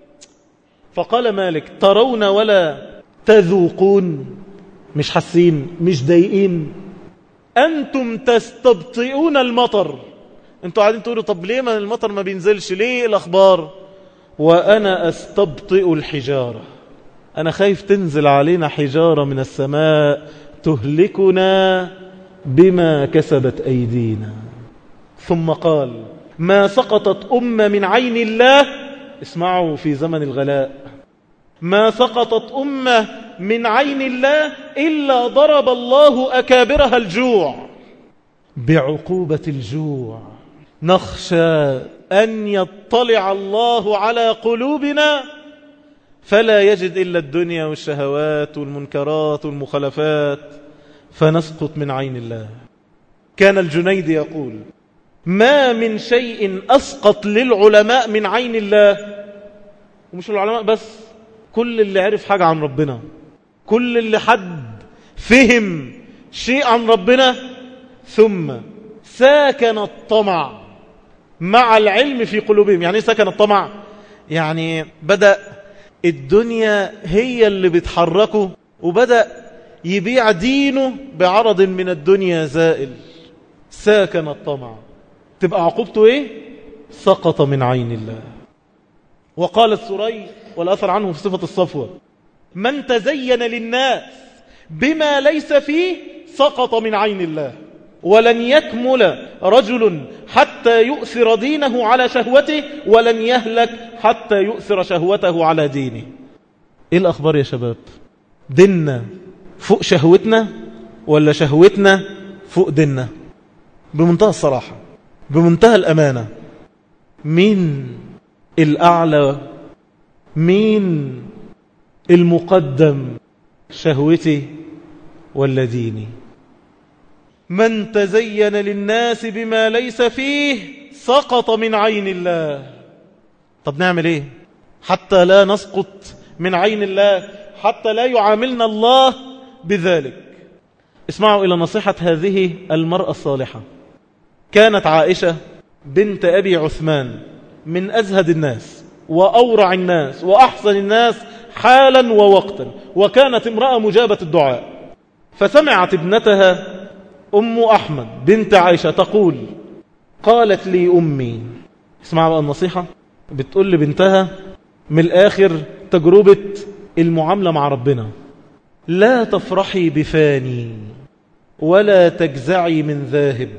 A: فقال مالك ترون ولا تذوقون مش حاسين مش ضايقين أنتم تستبطئون المطر أنتوا قاعدين تقولوا طب ليه ما المطر ما بينزلش ليه الأخبار وأنا أستبطئ الحجارة أنا خايف تنزل علينا حجارة من السماء تهلكنا بما كسبت أيدينا ثم قال ما سقطت أمة من عين الله اسمعوا في زمن الغلاء ما سقطت أمة من عين الله إلا ضرب الله أكابرها الجوع بعقوبة الجوع نخشى أن يطلع الله على قلوبنا فلا يجد إلا الدنيا والشهوات والمنكرات والمخالفات فنسقط من عين الله كان الجنيد يقول ما من شيء أسقط للعلماء من عين الله ومش العلماء بس كل اللي عرف حاجة عن ربنا كل اللي حد فهم شيء عن ربنا ثم ساكن الطمع مع العلم في قلوبهم يعني ايه سكن الطمع يعني بدأ الدنيا هي اللي بتحركه وبدأ يبيع دينه بعرض من الدنيا زائل ساكن الطمع تبقى عقوبته ايه سقط من عين الله وقال السري والأثر عنه في صفة الصفوة من تزين للناس بما ليس فيه سقط من عين الله ولن يكمل رجل حتى يؤثر دينه على شهوته ولن يهلك حتى يؤثر شهوته على دينه ايه الأخبار يا شباب ديننا فوق شهوتنا ولا شهوتنا فوق ديننا بمنتهى الصراحة بمنتهى الأمانة مين الأعلى مين المقدم شهوتي ولا ديني من تزين للناس بما ليس فيه سقط من عين الله طب نعمل ايه حتى لا نسقط من عين الله حتى لا يعاملنا الله بذلك اسمعوا إلى نصيحة هذه المرأة الصالحة كانت عائشة بنت أبي عثمان من أزهد الناس وأورع الناس وأحسن الناس حالا ووقتا وكانت امرأة مجابة الدعاء فسمعت ابنتها أم أحمد بنت عائشة تقول قالت لي أمي اسمع بقى النصيحة بتقول لبنتها من الآخر تجربة المعاملة مع ربنا لا تفرحي بفاني ولا تجزعي من ذاهب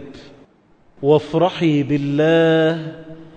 A: وافرحي بالله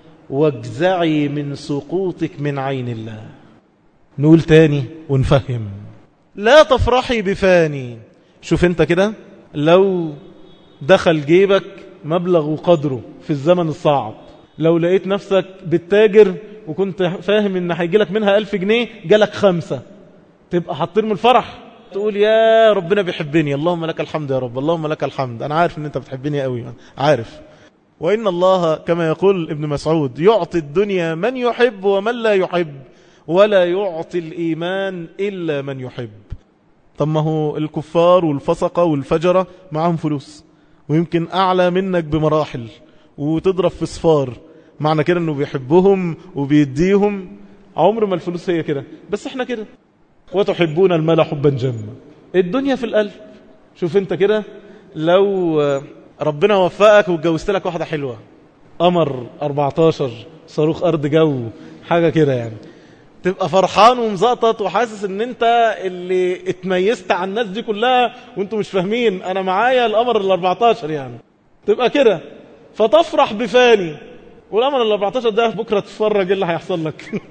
A: واجزعي من سقوطك من عين الله نقول تاني ونفهم لا تفرحي بفاني شوف انت كده لو دخل جيبك مبلغ وقدره في الزمن الصعب لو لقيت نفسك بالتاجر وكنت فاهم ان هيجيلك منها ألف جنيه جالك خمسة تبقى حطير من الفرح تقول يا ربنا بيحبني اللهم لك الحمد يا رب اللهم لك الحمد أنا عارف ان انت بتحبني قوي عارف وإن الله كما يقول ابن مسعود يعطي الدنيا من يحب ومن لا يحب ولا يعطي الإيمان إلا من يحب طب ما هو الكفار والفسقة والفجرة معهم فلوس ويمكن أعلى منك بمراحل وتضرب في صفار معنى كده أنه بيحبهم وبيديهم عمر ما الفلوس هي كده بس احنا كده وتحبون المال حبا جما الدنيا في القلب شوف انت كده لو ربنا وفقك واتجوزت لك واحدة حلوة قمر 14 صاروخ أرض جو حاجة كده يعني تبقى فرحان ومزقطط وحاسس ان انت اللي اتميزت عن الناس دي كلها وانتوا مش فاهمين انا معايا القمر ال 14 يعني تبقى كده فتفرح بفاني والقمر ال 14 ده بكره تتفرج ايه اللي هيحصل لك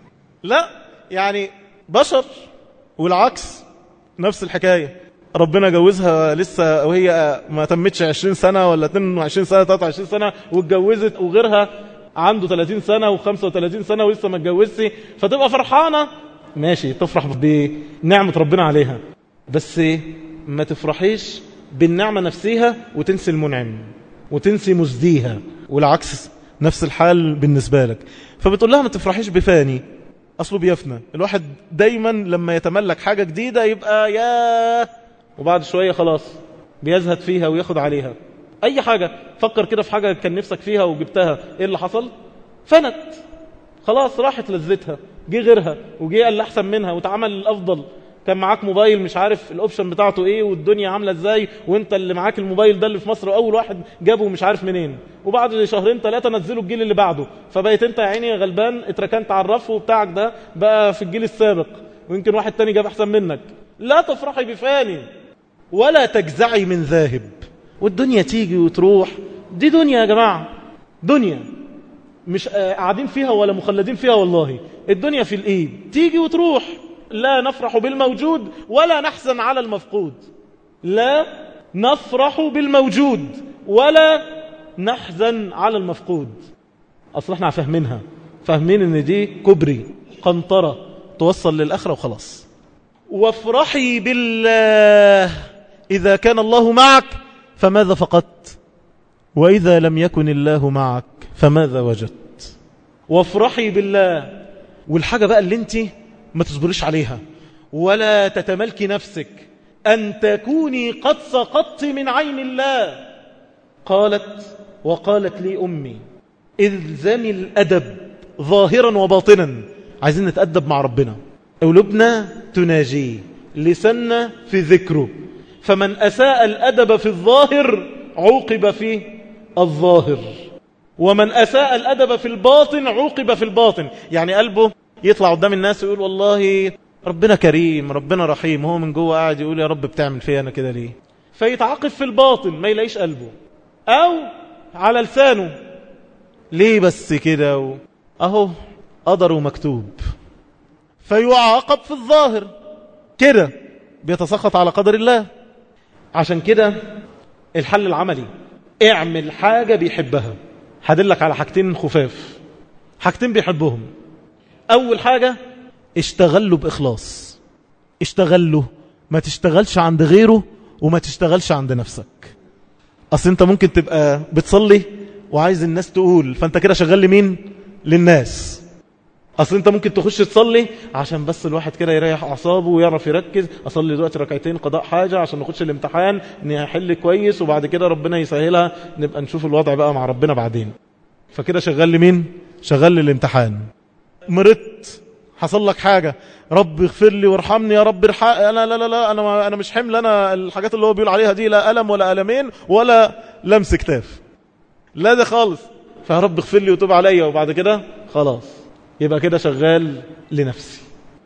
A: لا يعني بشر والعكس نفس الحكايه ربنا جوزها لسه وهي ما تمتش 20 سنه ولا 22 سنه 23 سنه واتجوزت وغيرها عنده 30 سنة و35 سنة ولسه ما اتجوزش فتبقى فرحانة ماشي تفرح بنعمة ربنا عليها بس ما تفرحيش بالنعمة نفسها وتنسي المنعم وتنسي مزديها والعكس نفس الحال بالنسبة لك فبتقول لها ما تفرحيش بفاني أصله بيفنى الواحد دايما لما يتملك حاجة جديدة يبقى يا وبعد شوية خلاص بيزهد فيها وياخد عليها اي حاجة فكر كده في حاجة كان نفسك فيها وجبتها ايه اللي حصل فنت خلاص راحت لذتها جه غيرها وجه اللي احسن منها واتعمل الافضل كان معاك موبايل مش عارف الاوبشن بتاعته ايه والدنيا عامله ازاي وانت اللي معاك الموبايل ده اللي في مصر اول واحد جابه مش عارف منين وبعد شهرين ثلاثه نزلوا الجيل اللي بعده فبقيت انت يا عيني غلبان اتركنت على الرف وبتاعك ده بقى في الجيل السابق ويمكن واحد تاني جاب احسن منك لا تفرحي بفاني ولا تجزعي من ذاهب والدنيا تيجي وتروح دي دنيا يا جماعة دنيا مش قاعدين فيها ولا مخلدين فيها والله الدنيا في الإيد تيجي وتروح لا نفرح بالموجود ولا نحزن على المفقود لا نفرح بالموجود ولا نحزن على المفقود أصلا احنا فاهمينها فاهمين ان دي كبري قنطرة توصل للآخرة وخلاص وافرحي بالله إذا كان الله معك فماذا فقدت وإذا لم يكن الله معك فماذا وجدت وافرحي بالله والحاجة بقى اللي انت ما تصبريش عليها ولا تتملكي نفسك أن تكوني قد سقطت من عين الله قالت وقالت لي أمي إلزمي الأدب ظاهرا وباطنا عايزين نتأدب مع ربنا قلوبنا تناجيه لسنا في ذكره فمن أساء الأدب في الظاهر عوقب في الظاهر ومن أساء الأدب في الباطن عوقب في الباطن يعني قلبه يطلع قدام الناس ويقول والله ربنا كريم ربنا رحيم هو من جوه قاعد يقول يا رب بتعمل فيا أنا كده ليه فيتعاقب في الباطن ما يلاقيش قلبه أو على لسانه ليه بس كده و... أهو قدره مكتوب فيعاقب في الظاهر كده بيتسخط على قدر الله عشان كده الحل العملي اعمل حاجة بيحبها هدلك على حاجتين خفاف حاجتين بيحبهم أول حاجة اشتغل له بإخلاص اشتغل له ما تشتغلش عند غيره وما تشتغلش عند نفسك أصل أنت ممكن تبقى بتصلي وعايز الناس تقول فأنت كده شغال لمين للناس اصل انت ممكن تخش تصلي عشان بس الواحد كده يريح اعصابه ويعرف يركز اصلي دلوقتي ركعتين قضاء حاجه عشان نخش الامتحان نحل كويس وبعد كده ربنا يسهلها نبقى نشوف الوضع بقى مع ربنا بعدين فكده شغال لمين شغال للامتحان مرضت حصل لك حاجة رب اغفر لي وارحمني يا رب ارحم انا لا لا لا انا انا مش حمل انا الحاجات اللي هو بيقول عليها دي لا الم ولا المين ولا لمس كتاف لا ده خالص فيا رب اغفر لي وتوب عليا وبعد كده خلاص يبقى كده شغال لنفسي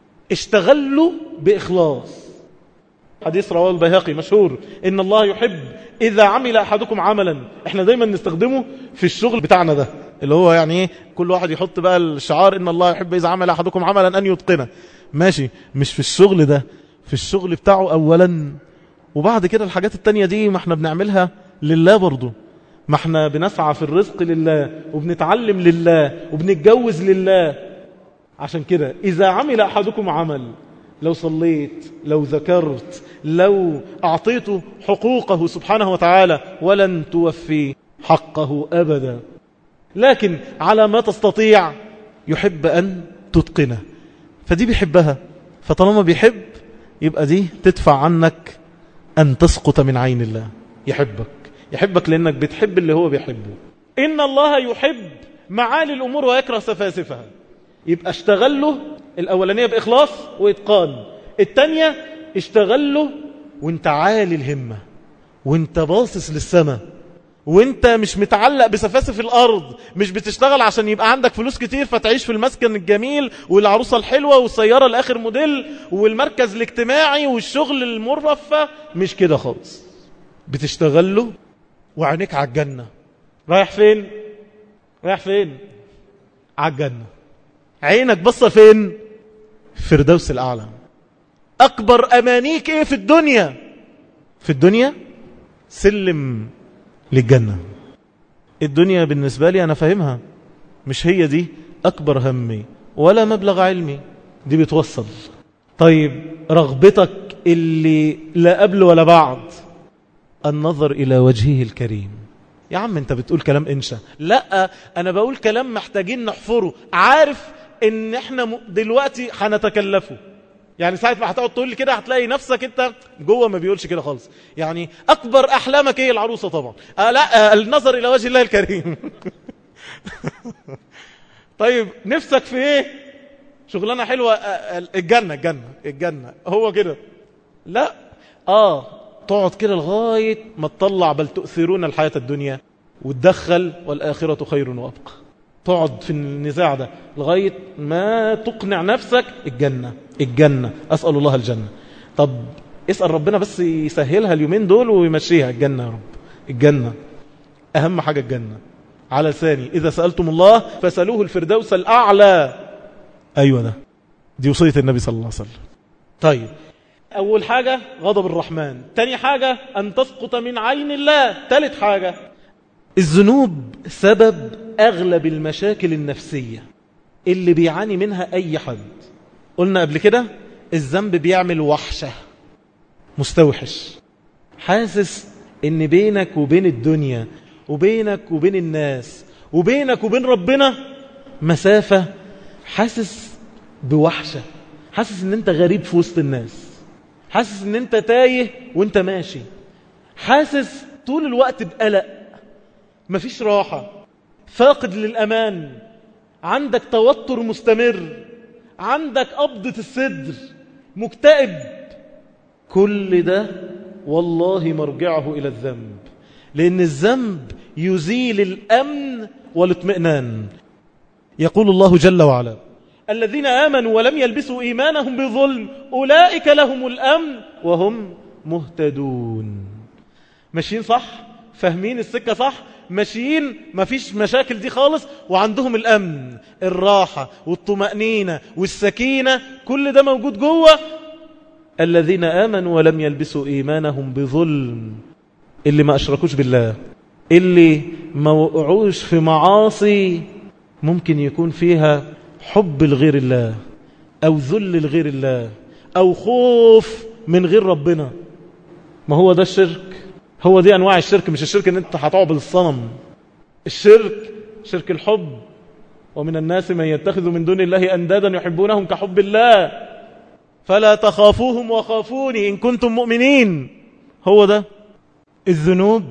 A: اشتغل له بإخلاص حديث رواه البيهقي مشهور إن الله يحب إذا عمل أحدكم عملا احنا دايما نستخدمه في الشغل بتاعنا ده اللي هو يعني ايه كل واحد يحط بقى الشعار إن الله يحب إذا عمل أحدكم عملا أن يتقنه ماشي مش في الشغل ده في الشغل بتاعه أولا وبعد كده الحاجات التانية دي ما احنا بنعملها لله برضه ما احنا بنسعى في الرزق لله وبنتعلم لله وبنتجوز لله عشان كده إذا عمل أحدكم عمل لو صليت لو ذكرت لو أعطيته حقوقه سبحانه وتعالى ولن توفي حقه أبدا لكن على ما تستطيع يحب أن تتقنه فدي بيحبها فطالما بيحب يبقى دي تدفع عنك أن تسقط من عين الله يحبك يحبك لأنك بتحب اللي هو بيحبه إن الله يحب معالي الأمور ويكره سفاسفها يبقى اشتغل له الأولانية بإخلاص وإتقان التانية اشتغل له وانت عالي الهمة وانت باصص للسماء وانت مش متعلق بسفاسف الارض مش بتشتغل عشان يبقى عندك فلوس كتير فتعيش في المسكن الجميل والعروسة الحلوة والسيارة الاخر موديل والمركز الاجتماعي والشغل المرفه مش كده خالص بتشتغل له وعينيك على الجنة رايح فين رايح فين على الجنة عينك بصة فين فردوس الأعلى أكبر أمانيك إيه في الدنيا في الدنيا سلم للجنة الدنيا بالنسبة لي أنا فاهمها مش هي دي أكبر همي ولا مبلغ علمي دي بتوصل طيب رغبتك اللي لا قبل ولا بعد النظر إلى وجهه الكريم يا عم انت بتقول كلام انشا لا انا بقول كلام محتاجين نحفره عارف ان احنا دلوقتي هنتكلفه يعني ساعة ما هتقعد تقول لي كده هتلاقي نفسك انت جوه ما بيقولش كده خالص يعني اكبر احلامك ايه العروسة طبعا آه لا آه النظر الى وجه الله الكريم طيب نفسك في ايه شغلانة حلوة آه الجنة الجنة الجنة هو كده لا اه تقعد كده لغاية ما تطلع بل تؤثرون الحياة الدنيا وتدخل والآخرة خير وأبقى تقعد في النزاع ده لغاية ما تقنع نفسك الجنة الجنة أسأل الله الجنة طب اسأل ربنا بس يسهلها اليومين دول ويمشيها الجنة يا رب الجنة أهم حاجة الجنة على لساني إذا سألتم الله فسألوه الفردوس الأعلى أيوة ده دي وصية النبي صلى الله عليه وسلم طيب أول حاجة غضب الرحمن تاني حاجة أن تسقط من عين الله تالت حاجة الذنوب سبب أغلب المشاكل النفسية اللي بيعاني منها أي حد قلنا قبل كده الذنب بيعمل وحشة مستوحش حاسس ان بينك وبين الدنيا وبينك وبين الناس وبينك وبين ربنا مسافة حاسس بوحشة حاسس ان انت غريب في وسط الناس حاسس ان انت تايه وانت ماشي حاسس طول الوقت بقلق مفيش راحة فاقد للأمان عندك توتر مستمر عندك قبضة الصدر مكتئب كل ده والله مرجعه إلى الذنب لأن الذنب يزيل الأمن والاطمئنان يقول الله جل وعلا الذين آمنوا ولم يلبسوا إيمانهم بظلم أولئك لهم الأمن وهم مهتدون ماشيين صح فاهمين السكة صح ماشيين مفيش مشاكل دي خالص وعندهم الأمن الراحة والطمأنينة والسكينة كل ده موجود جوه الذين آمنوا ولم يلبسوا إيمانهم بظلم اللي ما أشركوش بالله اللي ما وقعوش في معاصي ممكن يكون فيها حب لغير الله أو ذل لغير الله أو خوف من غير ربنا ما هو ده الشرك هو دي أنواع الشرك مش الشرك ان انت هتعبد الصنم الشرك شرك الحب ومن الناس من يتخذ من دون الله أندادا يحبونهم كحب الله فلا تخافوهم وخافوني إن كنتم مؤمنين هو ده الذنوب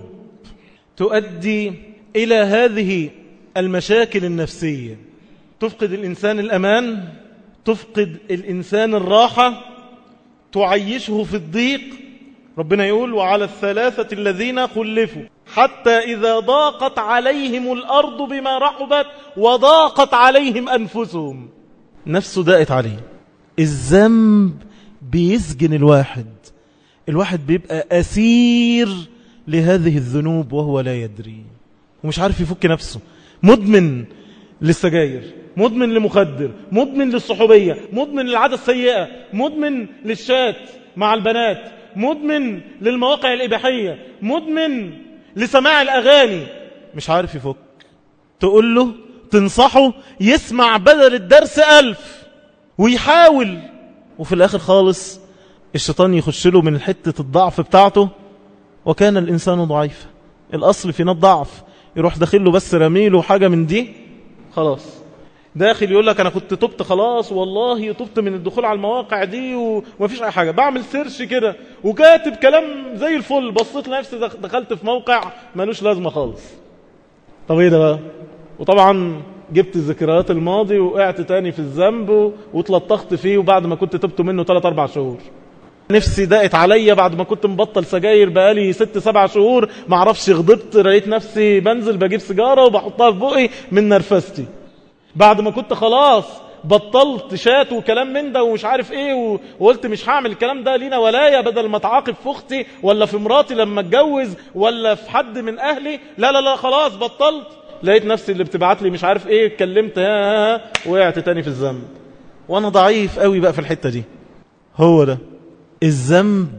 A: تؤدي إلى هذه المشاكل النفسية تفقد الإنسان الأمان تفقد الإنسان الراحة تعيشه في الضيق ربنا يقول وعلى الثلاثة الذين خلفوا حتى إذا ضاقت عليهم الأرض بما رحبت وضاقت عليهم أنفسهم نفسه ضاقت عليه الذنب بيسجن الواحد الواحد بيبقى أسير لهذه الذنوب وهو لا يدري ومش عارف يفك نفسه مدمن للسجاير مدمن لمخدر مدمن للصحوبية مدمن للعادة السيئة مدمن للشات مع البنات مدمن للمواقع الإباحية مدمن لسماع الأغاني مش عارف يفك تقول له تنصحه يسمع بدل الدرس ألف ويحاول وفي الآخر خالص الشيطان يخش له من حتة الضعف بتاعته وكان الإنسان ضعيفا الأصل فينا الضعف يروح داخل له بس رميله حاجة من دي خلاص داخل يقول لك انا كنت تبت خلاص والله تبت من الدخول على المواقع دي ومفيش اي حاجه بعمل سيرش كده وكاتب كلام زي الفل بصيت لنفسي دخلت في موقع ملوش لازمه خالص طب ايه ده بقى وطبعا جبت ذكريات الماضي وقعت تاني في الذنب واتلطخت فيه وبعد ما كنت تبت منه 3 4 شهور نفسي ضاقت عليا بعد ما كنت مبطل سجاير بقالي ست سبع شهور ما اعرفش غضبت لقيت نفسي بنزل بجيب سيجاره وبحطها في بقي من نرفستي بعد ما كنت خلاص بطلت شات وكلام من ده ومش عارف ايه وقلت مش هعمل الكلام ده لينا ولايا بدل ما اتعاقب في اختي ولا في مراتي لما اتجوز ولا في حد من اهلي لا لا لا خلاص بطلت لقيت نفسي اللي بتبعت لي مش عارف ايه اتكلمت ها ها وقعت تاني في الذنب وانا ضعيف قوي بقى في الحته دي هو ده الذنب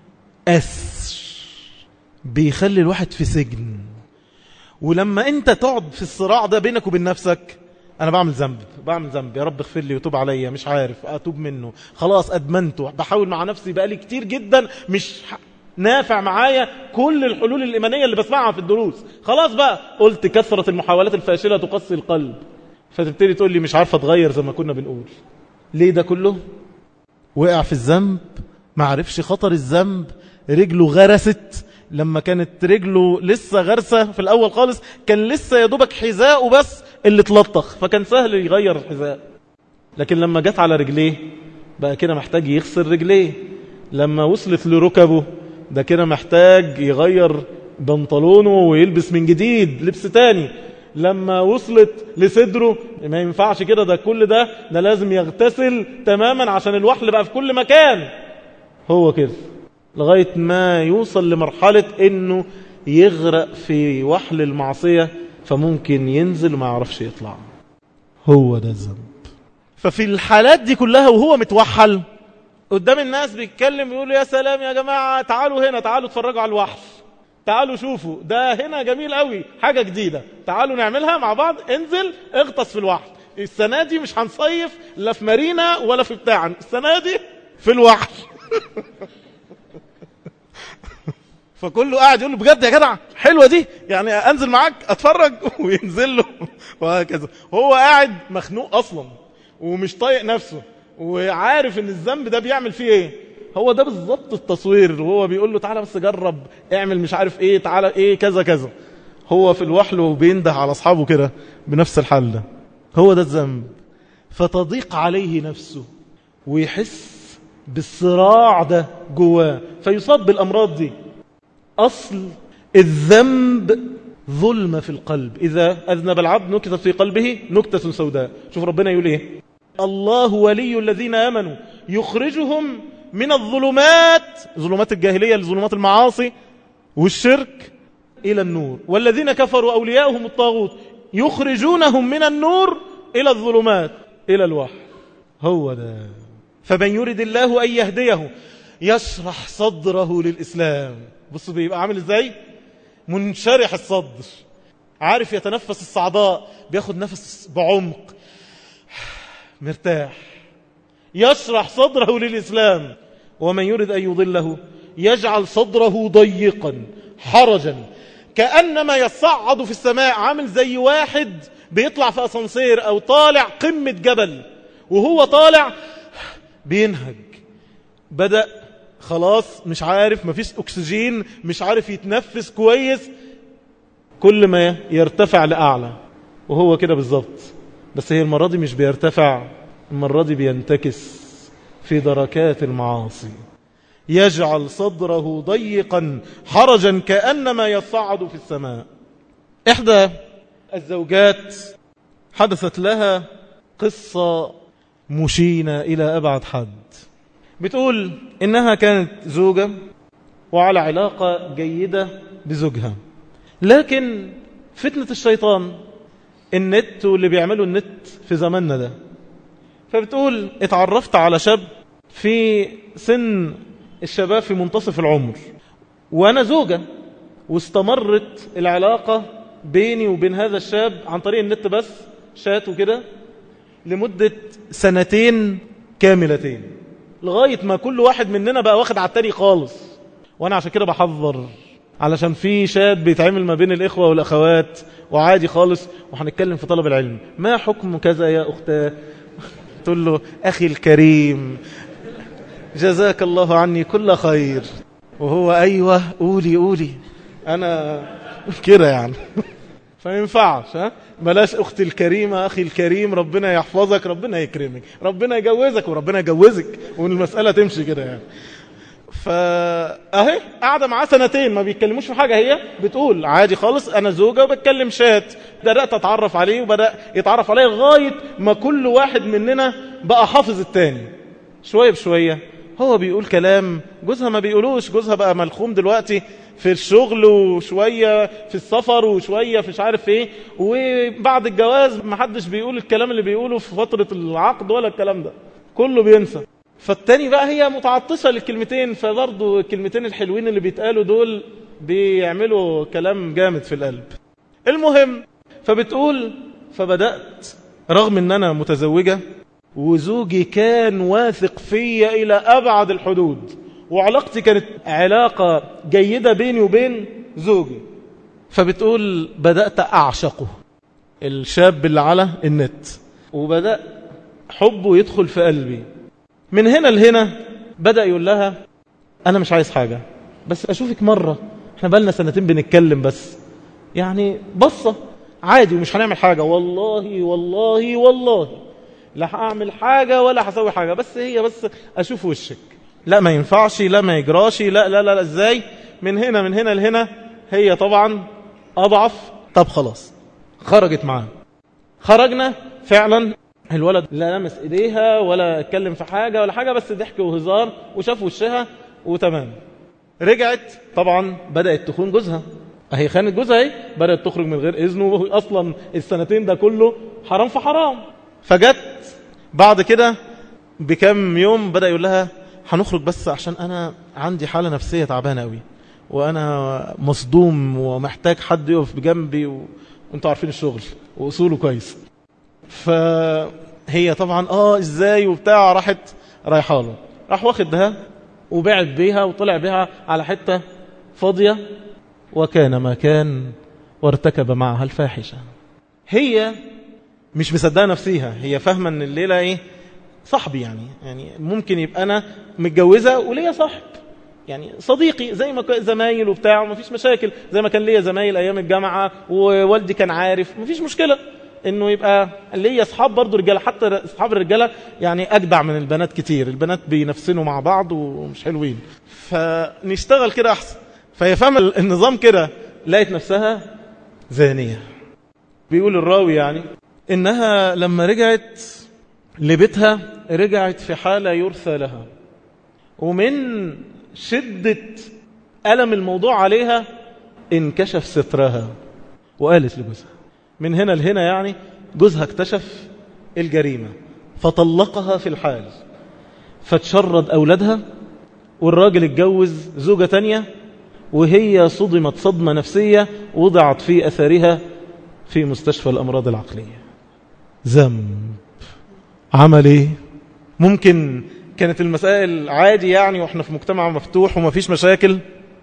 A: أسر بيخلي الواحد في سجن ولما انت تقعد في الصراع ده بينك وبين نفسك انا بعمل ذنب بعمل ذنب يا رب اغفر لي وتوب عليا مش عارف اتوب منه خلاص ادمنته بحاول مع نفسي بقالي كتير جدا مش نافع معايا كل الحلول الإيمانية اللي بسمعها في الدروس خلاص بقى قلت كثرة المحاولات الفاشلة تقصي القلب فتبتدي تقول لي مش عارفة اتغير زي ما كنا بنقول ليه ده كله وقع في الذنب ما عرفش خطر الذنب رجله غرست لما كانت رجله لسه غرسة في الأول خالص كان لسه يدوبك حذاءه بس اللي تلطخ فكان سهل يغير الحذاء لكن لما جت على رجليه بقى كده محتاج يغسل رجليه لما وصلت لركبه ده كده محتاج يغير بنطلونه ويلبس من جديد لبس تاني لما وصلت لصدره ما ينفعش كده ده كل ده ده لازم يغتسل تماما عشان الوحل بقى في كل مكان هو كده لغاية ما يوصل لمرحلة انه يغرق في وحل المعصية فممكن ينزل وما يعرفش يطلع هو ده الذنب ففي الحالات دي كلها وهو متوحل قدام الناس بيتكلم يقول يا سلام يا جماعة تعالوا هنا تعالوا اتفرجوا على الوحل تعالوا شوفوا ده هنا جميل قوي حاجة جديدة تعالوا نعملها مع بعض انزل اغطس في الوحل السنة دي مش هنصيف لا في مارينا ولا في بتاع السنة دي في الوحل فكله قاعد يقول له بجد يا جدع حلوة دي يعني انزل معاك اتفرج وينزل له وهكذا هو قاعد مخنوق اصلا ومش طايق نفسه وعارف ان الذنب ده بيعمل فيه ايه هو ده بالظبط التصوير وهو بيقول له تعالى بس جرب اعمل مش عارف ايه تعالى ايه كذا كذا هو في الوحل وبينده على اصحابه كده بنفس الحال ده هو ده الذنب فتضيق عليه نفسه ويحس بالصراع ده جواه فيصاب بالامراض دي اصل الذنب ظلم في القلب إذا أذنب العبد نكتت في قلبه نكتة سوداء شوف ربنا يقول إيه الله ولي الذين آمنوا يخرجهم من الظلمات ظلمات الجاهلية لظلمات المعاصي والشرك إلى النور والذين كفروا أولياؤهم الطاغوت يخرجونهم من النور إلى الظلمات إلى الوحي هو ده فمن يرد الله أن يهديه يشرح صدره للإسلام بصوا بيبقى عامل إزاي منشرح الصدر عارف يتنفس الصعداء بياخد نفس بعمق مرتاح يشرح صدره للإسلام ومن يرد أن يضله يجعل صدره ضيقا حرجا كأنما يصعد في السماء عامل زي واحد بيطلع في أسانسير أو طالع قمة جبل وهو طالع بينهج بدأ خلاص مش عارف مفيش أكسجين مش عارف يتنفس كويس كل ما يرتفع لأعلى وهو كده بالظبط بس هي المرة دي مش بيرتفع المرة دي بينتكس في دركات المعاصي يجعل صدره ضيقا حرجا كأنما يصعد في السماء إحدى الزوجات حدثت لها قصة مشينة إلى أبعد حد بتقول إنها كانت زوجة وعلى علاقة جيدة بزوجها لكن فتنة الشيطان النت واللي بيعملوا النت في زماننا ده فبتقول اتعرفت على شاب في سن الشباب في منتصف العمر وأنا زوجة واستمرت العلاقة بيني وبين هذا الشاب عن طريق النت بس شات وكده لمدة سنتين كاملتين لغاية ما كل واحد مننا بقى واخد على التاني خالص وانا عشان كده بحذر علشان في شات بيتعمل ما بين الإخوة والأخوات وعادي خالص وهنتكلم في طلب العلم ما حكم كذا يا أختاه تقول له أخي الكريم جزاك الله عني كل خير وهو أيوة قولي قولي أنا كده يعني فينفعش ها بلاش أختي الكريمة أخي الكريم ربنا يحفظك ربنا يكرمك ربنا يجوزك وربنا يجوزك والمسألة تمشي كده يعني فاهي قاعدة معاه سنتين ما بيتكلموش في حاجة هي بتقول عادي خالص أنا زوجة وبتكلم شات بدأت أتعرف عليه وبدأ يتعرف عليه لغاية ما كل واحد مننا بقى حافظ التاني شوية بشوية هو بيقول كلام جوزها ما بيقولوش جوزها بقى ملخوم دلوقتي في الشغل وشوية في السفر وشوية في مش عارف ايه وبعد الجواز ما حدش بيقول الكلام اللي بيقوله في فترة العقد ولا الكلام ده كله بينسى فالتاني بقى هي متعطشة للكلمتين فبرضه الكلمتين الحلوين اللي بيتقالوا دول بيعملوا كلام جامد في القلب المهم فبتقول فبدأت رغم ان انا متزوجة وزوجي كان واثق فيا إلى أبعد الحدود وعلاقتي كانت علاقة جيدة بيني وبين زوجي فبتقول بدأت أعشقه الشاب اللي على النت وبدأ حبه يدخل في قلبي من هنا لهنا بدأ يقول لها أنا مش عايز حاجة بس أشوفك مرة احنا بقالنا سنتين بنتكلم بس يعني بصة عادي ومش هنعمل حاجة والله والله والله لا هعمل حاجة ولا هسوي حاجة بس هي بس أشوف وشك لا ما ينفعش لا ما يجراش لا لا لا, لا ازاي من هنا من هنا لهنا هي طبعا أضعف طب خلاص خرجت معاه خرجنا فعلا الولد لا لمس ايديها ولا اتكلم في حاجة ولا حاجة بس ضحك وهزار وشاف وشها وتمام رجعت طبعا بدأت تخون جوزها اهي خانت جوزها اهي بدأت تخرج من غير اذنه اصلا السنتين ده كله حرام في حرام فجت بعد كده بكم يوم بدأ يقول لها هنخرج بس عشان انا عندي حالة نفسية تعبانة قوي وانا مصدوم ومحتاج حد يقف بجنبي و... وانتوا عارفين الشغل واصوله كويس فهي طبعا اه ازاي وبتاع راحت رايحه له راح واخدها وبعد بيها وطلع بيها على حته فاضيه وكان ما كان وارتكب معها الفاحشه هي مش مصدقه نفسيها هي فاهمه ان الليله ايه صاحبي يعني يعني ممكن يبقى أنا متجوزة وليا صاحب يعني صديقي زي ما كان زمايل وبتاع وما فيش مشاكل زي ما كان ليا زمايل أيام الجامعة ووالدي كان عارف ما فيش مشكلة انه يبقى ليا اصحاب برضه رجاله حتى اصحاب الرجاله يعني اجدع من البنات كتير البنات بينفسنوا مع بعض ومش حلوين فنشتغل كده احسن فهي فاهمه النظام كده لقيت نفسها زانيه بيقول الراوي يعني انها لما رجعت لبيتها رجعت في حاله يرثى لها ومن شده الم الموضوع عليها انكشف سترها وقالت لجوزها من هنا لهنا يعني جوزها اكتشف الجريمة فطلقها في الحال فتشرد أولادها والراجل اتجوز زوجة تانية وهي صدمت صدمة نفسية وضعت في أثرها في مستشفى الأمراض العقلية ذنب عمل ايه ممكن كانت المسائل عادي يعني واحنا في مجتمع مفتوح وما فيش مشاكل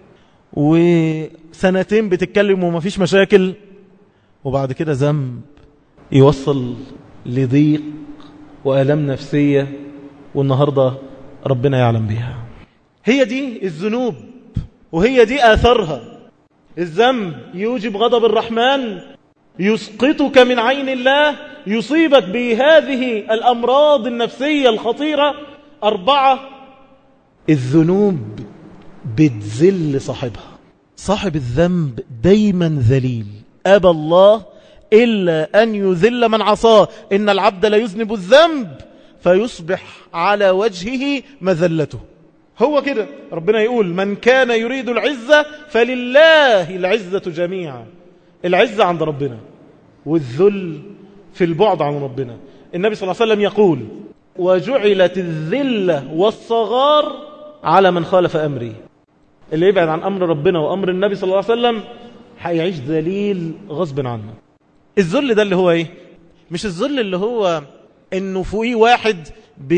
A: وسنتين بتتكلم وما فيش مشاكل وبعد كده ذنب يوصل لضيق وآلام نفسية والنهاردة ربنا يعلم بها هي دي الذنوب وهي دي آثارها الذنب يوجب غضب الرحمن يسقطك من عين الله يصيبك بهذه الأمراض النفسية الخطيرة أربعة الذنوب بتذل صاحبها صاحب الذنب دايما ذليل أبى الله إلا أن يذل من عصاه إن العبد لا يذنب الذنب فيصبح على وجهه مذلته هو كده ربنا يقول من كان يريد العزة فلله العزة جميعا العزة عند ربنا والذل في البعد عن ربنا النبي صلى الله عليه وسلم يقول وجعلت الذلة والصغار على من خالف أمري اللي يبعد عن أمر ربنا وأمر النبي صلى الله عليه وسلم هيعيش ذليل غصب عنه الذل ده اللي هو ايه مش الذل اللي هو انه فوقيه واحد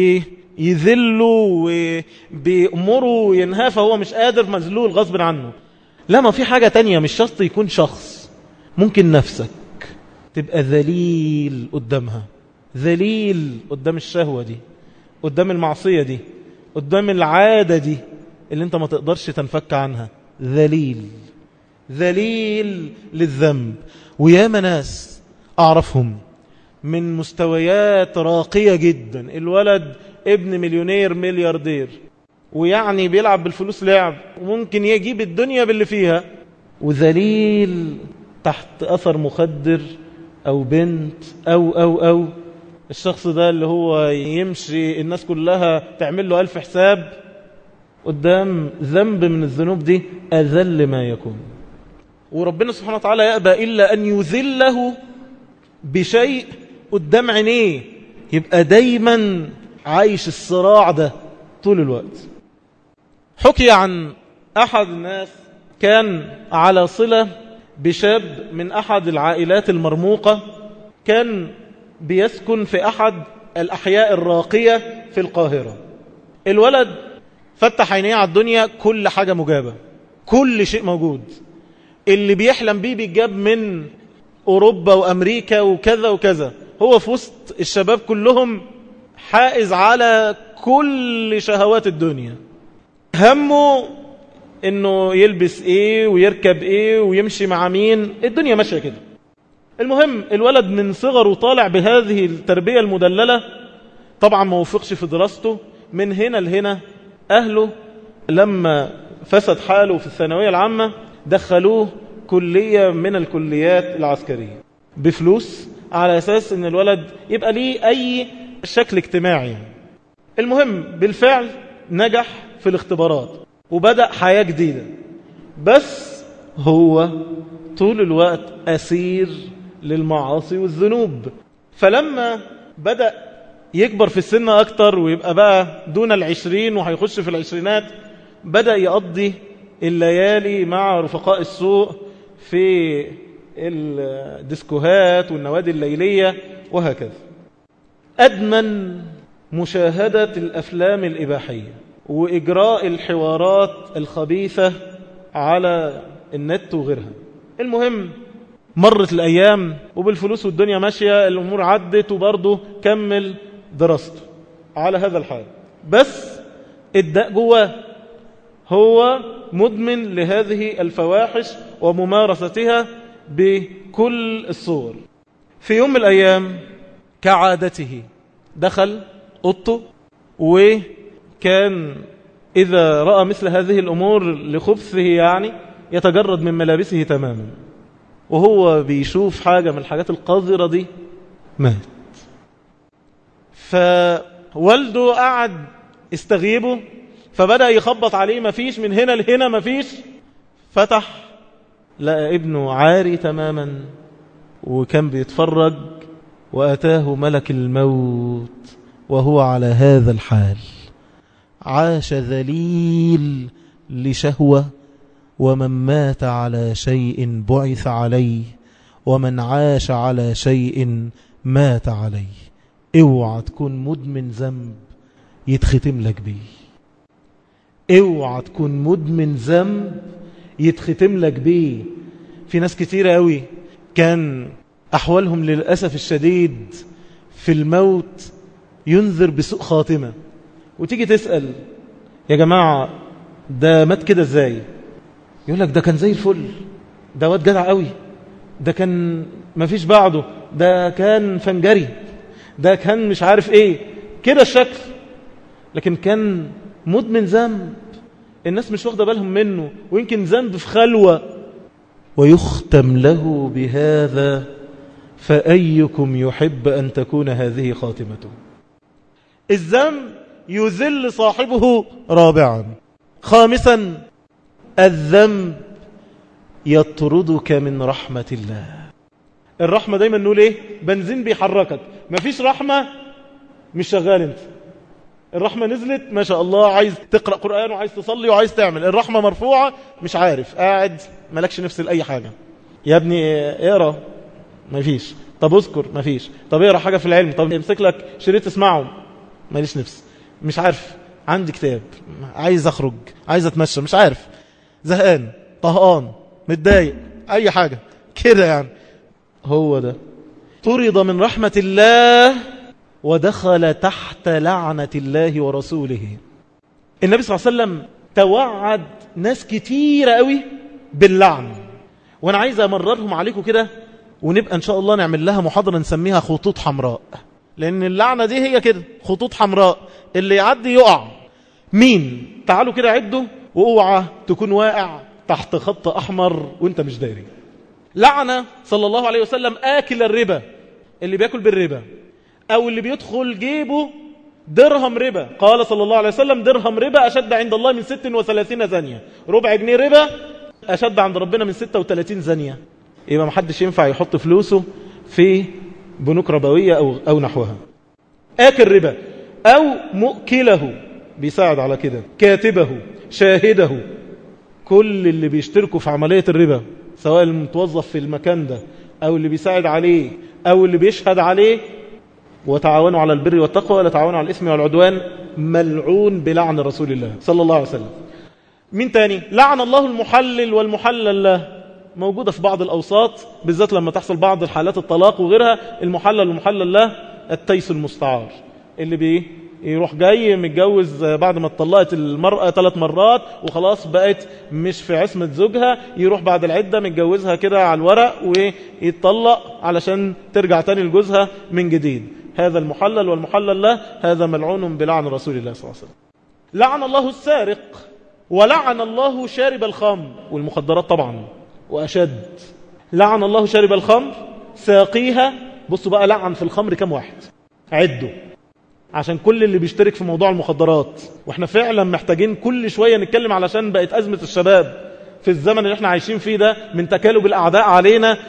A: بيذله وبيأمره وينهاه فهو مش قادر مذلول غصب عنه لا ما في حاجة تانية مش شرط يكون شخص ممكن نفسك تبقى ذليل قدامها ذليل قدام الشهوة دي قدام المعصية دي قدام العادة دي اللي انت ما تقدرش تنفك عنها ذليل ذليل للذنب وياما ناس أعرفهم من مستويات راقية جدا الولد ابن مليونير ملياردير ويعني بيلعب بالفلوس لعب وممكن يجيب الدنيا باللي فيها وذليل تحت أثر مخدر أو بنت أو أو أو الشخص ده اللي هو يمشي الناس كلها تعمل له ألف حساب قدام ذنب من الذنوب دي أذل ما يكون وربنا سبحانه وتعالى يأبى إلا أن يذله بشيء قدام عينيه يبقى دايما عايش الصراع ده طول الوقت حكي عن أحد الناس كان على صلة بشاب من أحد العائلات المرموقة كان بيسكن في أحد الأحياء الراقية في القاهرة الولد فتح عينيه على الدنيا كل حاجة مجابة كل شيء موجود اللي بيحلم بيه بيجاب من أوروبا وأمريكا وكذا وكذا هو في وسط الشباب كلهم حائز على كل شهوات الدنيا همه انه يلبس ايه ويركب ايه ويمشي مع مين الدنيا ماشية كده المهم الولد من صغره طالع بهذه التربية المدللة طبعا ما وفقش في دراسته من هنا لهنا أهله لما فسد حاله في الثانوية العامة دخلوه كلية من الكليات العسكرية بفلوس على أساس أن الولد يبقى ليه أي شكل اجتماعي يعني. المهم بالفعل نجح في الاختبارات وبدأ حياة جديدة بس هو طول الوقت أسير للمعاصي والذنوب فلما بدأ يكبر في السن أكتر ويبقى بقى دون العشرين وهيخش في العشرينات بدأ يقضي الليالي مع رفقاء السوء في الديسكوهات والنوادي الليلية وهكذا أدمن مشاهدة الأفلام الإباحية وإجراء الحوارات الخبيثة على النت وغيرها المهم مرت الأيام وبالفلوس والدنيا ماشية الأمور عدت وبرضه كمل دراسته على هذا الحال بس الداء جواه هو مدمن لهذه الفواحش وممارستها بكل الصور في يوم من الأيام كعادته دخل أوضته وكان إذا رأى مثل هذه الأمور لخبثه يعني يتجرد من ملابسه تماما وهو بيشوف حاجة من الحاجات القذرة دي مات فوالده قعد استغيبه فبدأ يخبط عليه مفيش من هنا لهنا مفيش فتح لقى ابنه عاري تماما وكان بيتفرج وأتاه ملك الموت وهو على هذا الحال عاش ذليل لشهوة ومن مات على شيء بعث عليه ومن عاش على شيء مات عليه اوعى تكون مدمن ذنب يتختم لك بيه اوعى تكون مدمن ذنب يتختم لك بيه في ناس كتيرة قوي كان أحوالهم للأسف الشديد في الموت ينذر بسوء خاتمة وتيجي تسأل يا جماعة ده مات كده ازاي يقول لك ده كان زي الفل ده واد جدع قوي ده كان مفيش بعده ده كان فنجري ده كان مش عارف ايه كده الشكل لكن كان مدمن ذنب الناس مش واخده بالهم منه ويمكن ذنب في خلوة ويختم له بهذا فأيكم يحب أن تكون هذه خاتمته الذنب يذل صاحبه رابعا خامسا الذنب يطردك من رحمة الله الرحمة دايما نقول ايه بنزين بيحركك مفيش رحمة مش شغال انت الرحمة نزلت ما شاء الله عايز تقرأ قرآن وعايز تصلي وعايز تعمل الرحمة مرفوعة مش عارف قاعد ملكش نفس لأي حاجة يا ابني اقرأ مفيش طب اذكر مفيش طب اقرأ حاجة في العلم طب امسك لك شريط تسمعه ماليش نفس مش عارف عندي كتاب عايز اخرج عايز اتمشى مش عارف زهقان طهقان متضايق اي حاجة كده يعني هو ده طرد من رحمة الله ودخل تحت لعنة الله ورسوله النبي صلى الله عليه وسلم توعد ناس كتيرة قوي باللعن وانا عايز امررهم عليكم كده ونبقى ان شاء الله نعمل لها محاضرة نسميها خطوط حمراء لان اللعنة دي هي كده خطوط حمراء اللي يعدي يقع مين تعالوا كده عدوا واوعى تكون واقع تحت خط احمر وانت مش داري لعنة صلى الله عليه وسلم آكل الربا اللي بيأكل بالربا أو اللي بيدخل جيبه درهم ربا قال صلى الله عليه وسلم درهم ربا أشد عند الله من 36 زانية ربع جنيه ربا أشد عند ربنا من 36 زانية يبقى محدش ينفع يحط فلوسه في بنوك ربوية أو, أو نحوها آكل ربا أو مؤكله بيساعد على كده كاتبه شاهده كل اللي بيشتركوا في عملية الربا سواء المتوظف في المكان ده أو اللي بيساعد عليه أو اللي بيشهد عليه وتعاونوا على البر والتقوى ولا تعاونوا على الإثم والعدوان ملعون بلعن رسول الله صلى الله عليه وسلم مين تاني لعن الله المحلل والمحلل له موجودة في بعض الأوساط بالذات لما تحصل بعض الحالات الطلاق وغيرها المحلل والمحلل له التيس المستعار اللي بيه يروح جاي متجوز بعد ما اتطلقت المرأة ثلاث مرات وخلاص بقت مش في عصمة زوجها يروح بعد العدة متجوزها كده على الورق ويتطلق علشان ترجع تاني لجوزها من جديد هذا المحلل والمحلل له هذا ملعون بلعن رسول الله صلى الله عليه وسلم لعن الله السارق ولعن الله شارب الخمر والمخدرات طبعا وأشد لعن الله شارب الخمر ساقيها بصوا بقى لعن في الخمر كم واحد عدوا عشان كل اللي بيشترك في موضوع المخدرات واحنا فعلا محتاجين كل شوية نتكلم علشان بقت أزمة الشباب في الزمن اللي احنا عايشين فيه ده من تكالب الأعداء علينا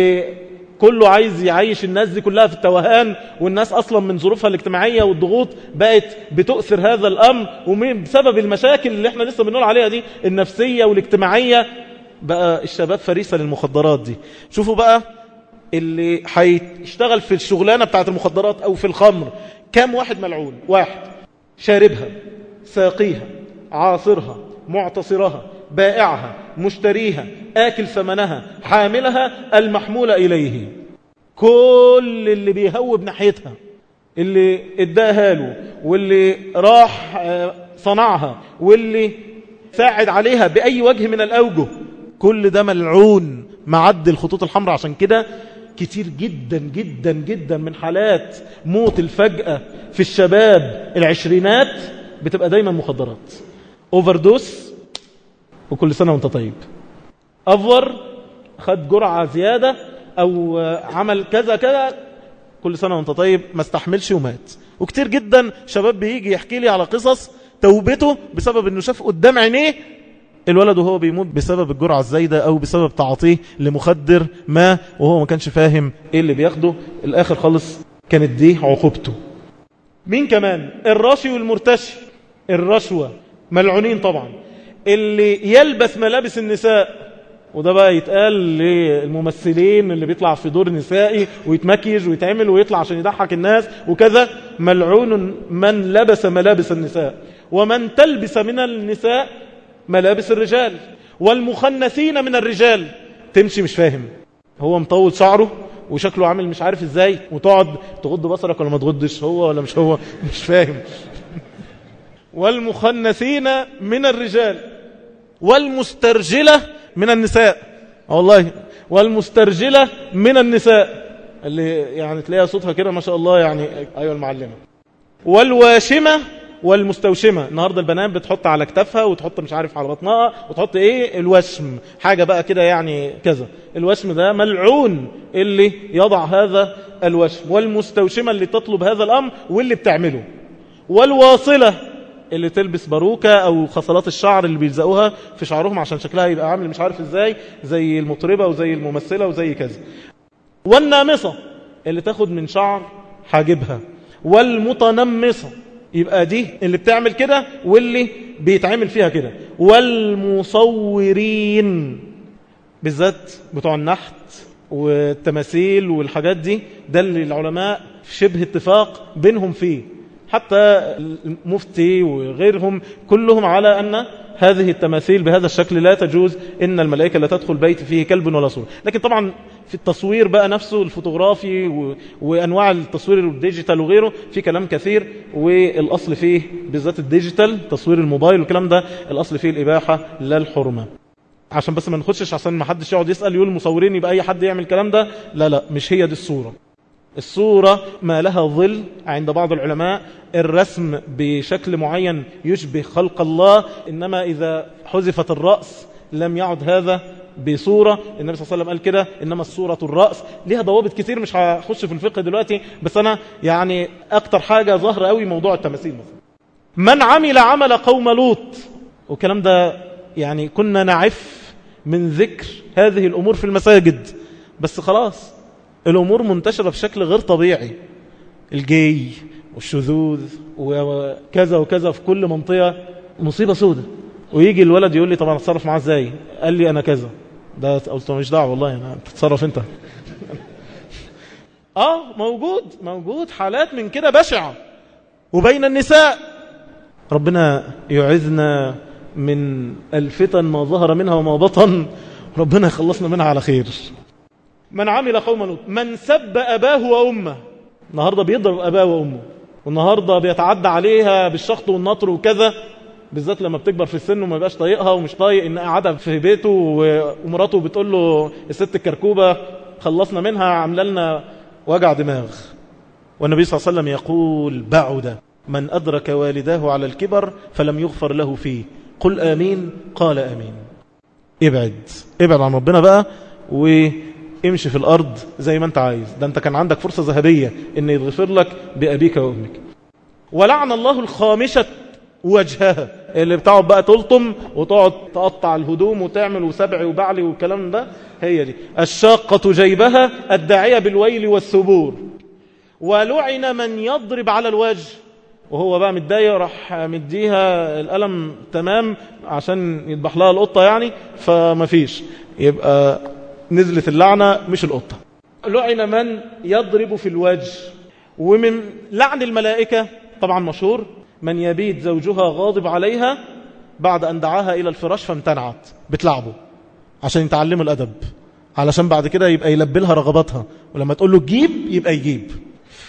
A: وكله عايز يعيش الناس دي كلها في التوهان والناس أصلا من ظروفها الاجتماعية والضغوط بقت بتؤثر هذا الأمر وبسبب المشاكل اللي احنا لسه بنقول عليها دي النفسية والاجتماعية بقى الشباب فريسة للمخدرات دي شوفوا بقى اللي هيشتغل في الشغلانة بتاعت المخدرات أو في الخمر كم واحد ملعون واحد شاربها ساقيها عاصرها معتصرها بائعها مشتريها آكل ثمنها حاملها المحمولة إليه كل اللي بيهوب ناحيتها اللي اداها له واللي راح آه، صنعها واللي ساعد عليها بأي وجه من الأوجه كل ده ملعون معد الخطوط الحمراء عشان كده كتير جدا جدا جدا من حالات موت الفجأة في الشباب العشرينات بتبقى دايما مخدرات اوفر دوس وكل سنة وانت طيب افور خد جرعة زيادة او عمل كذا كذا كل سنة وانت طيب ما استحملش ومات وكتير جدا شباب بيجي يحكي لي على قصص توبته بسبب انه شاف قدام عينيه الولد وهو بيموت بسبب الجرعة الزايدة او بسبب تعاطيه لمخدر ما وهو ما كانش فاهم ايه اللي بياخده الاخر خالص كانت دي عقوبته مين كمان الراشي والمرتشي الرشوة ملعونين طبعا اللي يلبس ملابس النساء وده بقى يتقال للممثلين اللي بيطلع في دور نسائي ويتمكيج ويتعمل ويطلع عشان يضحك الناس وكذا ملعون من لبس ملابس النساء ومن تلبس من النساء ملابس الرجال والمخنثين من الرجال تمشي مش فاهم هو مطول شعره وشكله عامل مش عارف ازاي وتقعد تغض بصرك ولا ما تغضش هو ولا مش هو مش فاهم والمخنثين من الرجال والمسترجلة من النساء والله والمسترجلة من النساء اللي يعني تلاقيها صوتها كده ما شاء الله يعني أيوة المعلمة والواشمة والمستوشمة النهاردة البنات بتحط على كتافها وتحط مش عارف على بطنها وتحط ايه الوشم حاجة بقى كده يعني كذا الوشم ده ملعون اللي يضع هذا الوشم والمستوشمة اللي تطلب هذا الأمر واللي بتعمله والواصلة اللي تلبس باروكة او خصلات الشعر اللي بيلزقوها في شعرهم عشان شكلها يبقى عامل مش عارف ازاي زي المطربة وزي الممثلة وزي كذا والنامصة اللي تاخد من شعر حاجبها والمتنمصة يبقى دي اللي بتعمل كده واللي بيتعمل فيها كده والمصورين بالذات بتوع النحت والتماثيل والحاجات دي ده اللي العلماء شبه اتفاق بينهم فيه حتى المفتي وغيرهم كلهم على أن هذه التماثيل بهذا الشكل لا تجوز إن الملائكة لا تدخل بيت فيه كلب ولا صورة لكن طبعا في التصوير بقى نفسه الفوتوغرافي و... وأنواع التصوير الديجيتال وغيره في كلام كثير والأصل فيه بالذات الديجيتال تصوير الموبايل والكلام ده الأصل فيه الإباحة لا الحرمة عشان بس ما نخشش عشان ما حدش يقعد يسأل يقول المصورين يبقى أي حد يعمل الكلام ده لا لا مش هي دي الصورة الصورة ما لها ظل عند بعض العلماء الرسم بشكل معين يشبه خلق الله إنما إذا حذفت الرأس لم يعد هذا بصورة النبي صلى الله عليه وسلم قال كده إنما الصورة الرأس ليها ضوابط كتير مش هخش في الفقه دلوقتي بس أنا يعني أكتر حاجة ظهر قوي موضوع التماثيل مثلا من عمل عمل قوم لوط والكلام ده يعني كنا نعف من ذكر هذه الأمور في المساجد بس خلاص الأمور منتشرة بشكل غير طبيعي الجي والشذوذ وكذا وكذا في كل منطقة مصيبة سودة ويجي الولد يقول لي طبعا اتصرف معاه ازاي قال لي انا كذا ده قلت مش دعوه والله انا تتصرف انت اه موجود موجود حالات من كده بشعه وبين النساء ربنا يعذنا من الفتن ما ظهر منها وما بطن ربنا يخلصنا منها على خير من عمل قوم لوط من سب أباه وأمه النهاردة بيضرب أباه وأمه والنهاردة بيتعدى عليها بالشخط والنطر وكذا بالذات لما بتكبر في السن وما يبقاش طايقها ومش طايق ان قعدها في بيته ومراته بتقول له الست الكركوبة خلصنا منها عامله لنا وجع دماغ والنبي صلى الله عليه وسلم يقول بعد من أدرك والداه على الكبر فلم يغفر له فيه قل آمين قال آمين ابعد ابعد عن ربنا بقى وامشي في الأرض زي ما انت عايز ده انت كان عندك فرصة ذهبية ان يغفر لك بأبيك وأمك ولعن الله الخامشة وجهها اللي بتقعد بقى تلطم وتقعد تقطع الهدوم وتعمل وسبع وبعلي والكلام ده هي دي الشاقة جيبها الداعية بالويل والثبور ولعن من يضرب على الوجه وهو بقى متضايق راح مديها القلم تمام عشان يذبح لها القطة يعني فما فيش يبقى نزلت اللعنة مش القطة لعن من يضرب في الوجه ومن لعن الملائكة طبعا مشهور من يبيت زوجها غاضب عليها بعد أن دعاها إلى الفراش فامتنعت بتلعبه عشان يتعلموا الأدب علشان بعد كده يبقى يلبي لها رغباتها ولما تقول له تجيب يبقى يجيب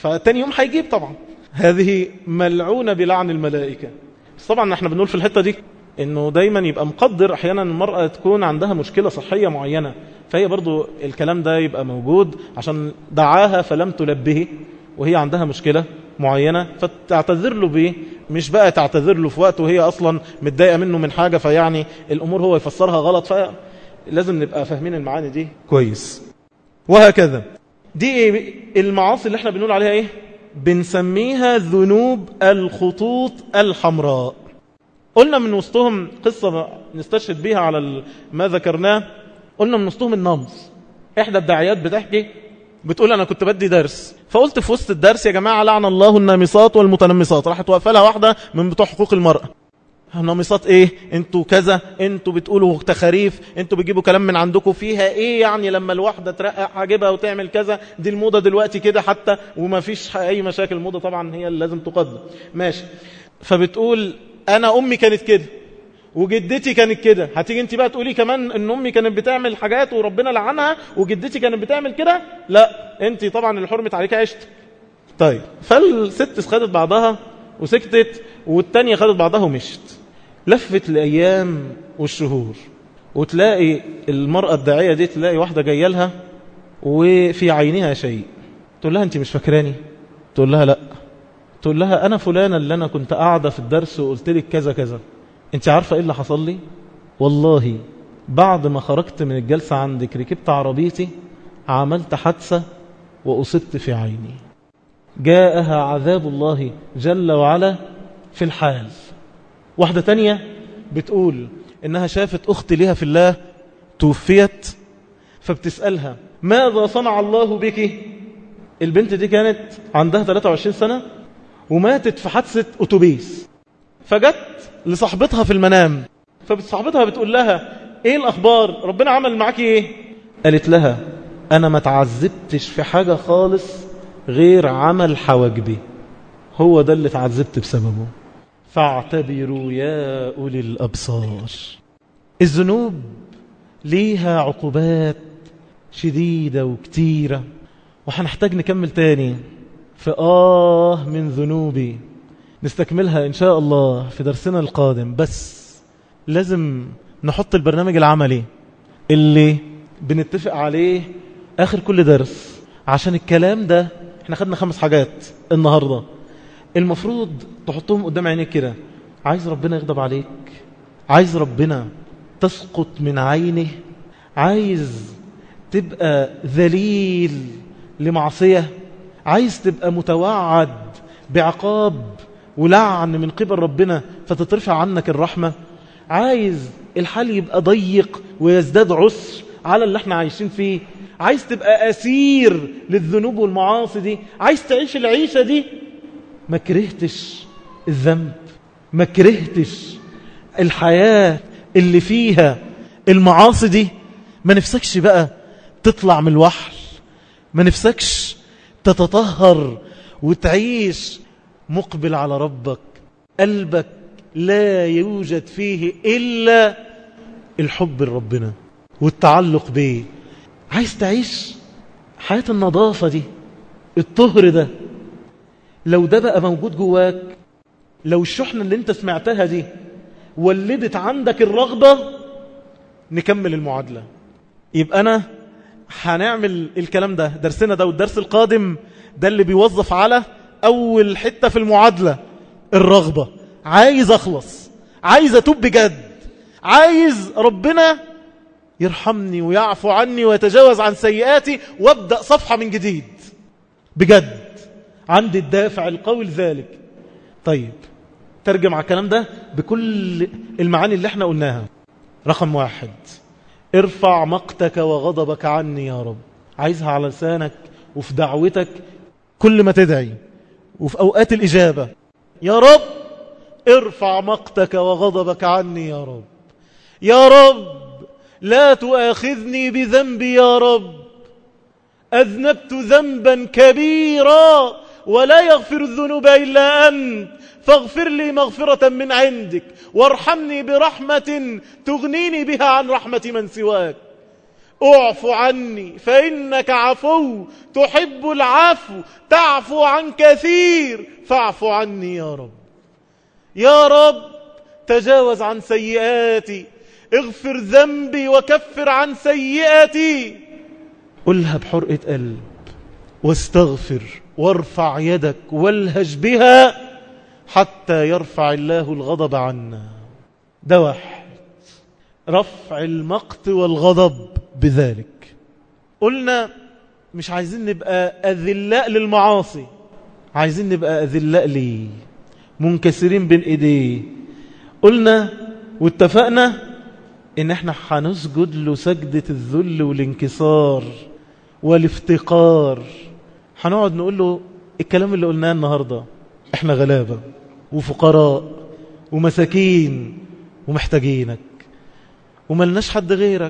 A: فتاني يوم هيجيب طبعا هذه ملعونة بلعن الملائكة بس طبعا احنا بنقول في الحتة دي انه دايما يبقى مقدر احيانا المرأة تكون عندها مشكلة صحية معينة فهي برضو الكلام ده يبقى موجود عشان دعاها فلم تلبه وهي عندها مشكلة معينة فتعتذر له بيه مش بقى تعتذر له في وقت وهي أصلا متضايقة منه من حاجة فيعني الأمور هو يفسرها غلط فلازم نبقى فاهمين المعاني دي كويس وهكذا دي ايه المعاصي اللي احنا بنقول عليها ايه بنسميها ذنوب الخطوط الحمراء قلنا من وسطهم قصة نستشهد بيها على ما ذكرناه قلنا من وسطهم النمص احدى الداعيات بتحكي بتقول انا كنت بدي درس فقلت في وسط الدرس يا جماعة لعن الله النامصات والمتنمصات راحت واقفه لها واحدة من بتوع حقوق المرأة نامصات ايه انتوا كذا انتوا بتقولوا تخاريف انتوا بتجيبوا كلام من عندكم فيها ايه يعني لما الواحدة ترقع حاجبها وتعمل كذا دي الموضة دلوقتي كده حتى وما فيش اي مشاكل الموضة طبعا هي اللي لازم تقدم ماشي فبتقول انا امي كانت كده وجدتي كانت كده هتيجي انت بقى تقولي كمان ان امي كانت بتعمل حاجات وربنا لعنها وجدتي كانت بتعمل كده لا انت طبعا اللي حرمت عليك عشت طيب فالست خدت بعضها وسكتت والتانية خدت بعضها ومشت لفت الايام والشهور وتلاقي المرأة الداعية دي تلاقي واحدة جاية لها وفي عينها شيء تقول لها انت مش فاكراني تقول لها لا تقول لها انا فلانة اللي انا كنت قاعدة في الدرس وقلت لك كذا كذا انت عارفة ايه اللي حصل لي والله بعد ما خرجت من الجلسة عندك ركبت عربيتي عملت حادثة وأصبت في عيني جاءها عذاب الله جل وعلا في الحال واحدة تانية بتقول إنها شافت أخت لها في الله توفيت فبتسألها ماذا صنع الله بك البنت دي كانت عندها 23 سنة وماتت في حادثة أتوبيس فجت لصاحبتها في المنام فصاحبتها بتقول لها ايه الاخبار ربنا عمل معاكي ايه قالت لها انا ما تعذبتش في حاجة خالص غير عمل حواجبي هو ده اللي تعذبت بسببه فاعتبروا يا أولي الأبصار الذنوب ليها عقوبات شديدة وكتيرة وهنحتاج نكمل تاني فآه من ذنوبي نستكملها إن شاء الله في درسنا القادم بس لازم نحط البرنامج العملي اللي بنتفق عليه آخر كل درس عشان الكلام ده احنا خدنا خمس حاجات النهاردة المفروض تحطهم قدام عينيك كده عايز ربنا يغضب عليك عايز ربنا تسقط من عينه عايز تبقى ذليل لمعصية عايز تبقى متوعد بعقاب ولعن من قبل ربنا فتترفع عنك الرحمة عايز الحال يبقى ضيق ويزداد عسر على اللي احنا عايشين فيه عايز تبقى أسير للذنوب والمعاصي دي عايز تعيش العيشة دي ما كرهتش الذنب ما كرهتش الحياة اللي فيها المعاصي دي ما نفسكش بقى تطلع من الوحل ما نفسكش تتطهر وتعيش مقبل على ربك قلبك لا يوجد فيه إلا الحب لربنا والتعلق به عايز تعيش حياة النظافة دي الطهر ده لو ده بقى موجود جواك لو الشحنة اللي انت سمعتها دي ولدت عندك الرغبة نكمل المعادلة يبقى أنا هنعمل الكلام ده درسنا ده والدرس القادم ده اللي بيوظف على أول حتة في المعادلة الرغبة عايز أخلص عايز أتوب بجد عايز ربنا يرحمني ويعفو عني ويتجاوز عن سيئاتي وابدأ صفحة من جديد بجد عندي الدافع القوي لذلك طيب ترجم على الكلام ده بكل المعاني اللي احنا قلناها رقم واحد ارفع مقتك وغضبك عني يا رب عايزها على لسانك وفي دعوتك كل ما تدعي وفي أوقات الإجابة يا رب ارفع مقتك وغضبك عني يا رب يا رب لا تؤاخذني بذنبي يا رب أذنبت ذنبا كبيرا ولا يغفر الذنوب إلا أنت فاغفر لي مغفرة من عندك وارحمني برحمة تغنيني بها عن رحمة من سواك اعف عني فإنك عفو تحب العفو تعفو عن كثير فاعف عني يا رب يا رب تجاوز عن سيئاتي اغفر ذنبي وكفر عن سيئاتي قلها بحرقة قلب واستغفر وارفع يدك والهج بها حتى يرفع الله الغضب عنا ده واحد رفع المقت والغضب بذلك قلنا مش عايزين نبقى أذلاء للمعاصي عايزين نبقى أذلاء ليه منكسرين بين إيديه قلنا واتفقنا إن احنا هنسجد له سجدة الذل والانكسار والافتقار هنقعد نقول له الكلام اللي قلناه النهاردة احنا غلابة وفقراء ومساكين ومحتاجينك وملناش حد غيرك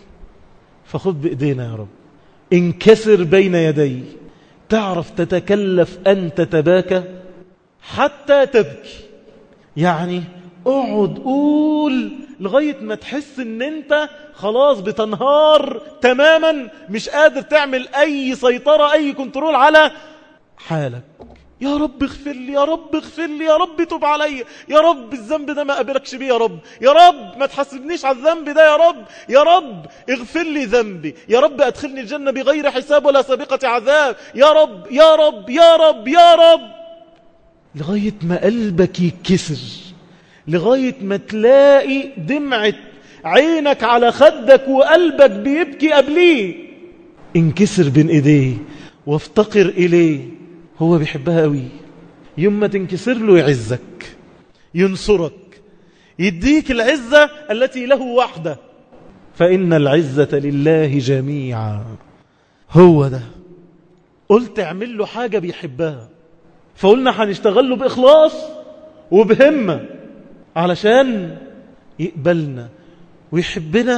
A: فخذ بإيدينا يا رب انكسر بين يدي تعرف تتكلف أن تتباكى حتى تبكي يعني اقعد قول لغاية ما تحس ان انت خلاص بتنهار تماما مش قادر تعمل اي سيطرة اي كنترول على حالك يا رب اغفر لي يا رب اغفر لي يا رب تب علي يا رب الذنب ده ما قابلكش بيه يا رب يا رب ما تحاسبنيش على الذنب ده يا رب يا رب اغفر لي ذنبي يا رب ادخلني الجنة بغير حساب ولا سابقة عذاب يا رب يا رب يا رب يا رب لغاية ما قلبك يتكسر لغاية ما تلاقي دمعة عينك على خدك وقلبك بيبكي قبليه انكسر بين ايديه وافتقر اليه هو بيحبها قوي يوم ما تنكسر له يعزك ينصرك يديك العزة التي له وحده فإن العزة لله جميعا هو ده قلت اعمل له حاجة بيحبها فقلنا هنشتغل له بإخلاص وبهمة علشان يقبلنا ويحبنا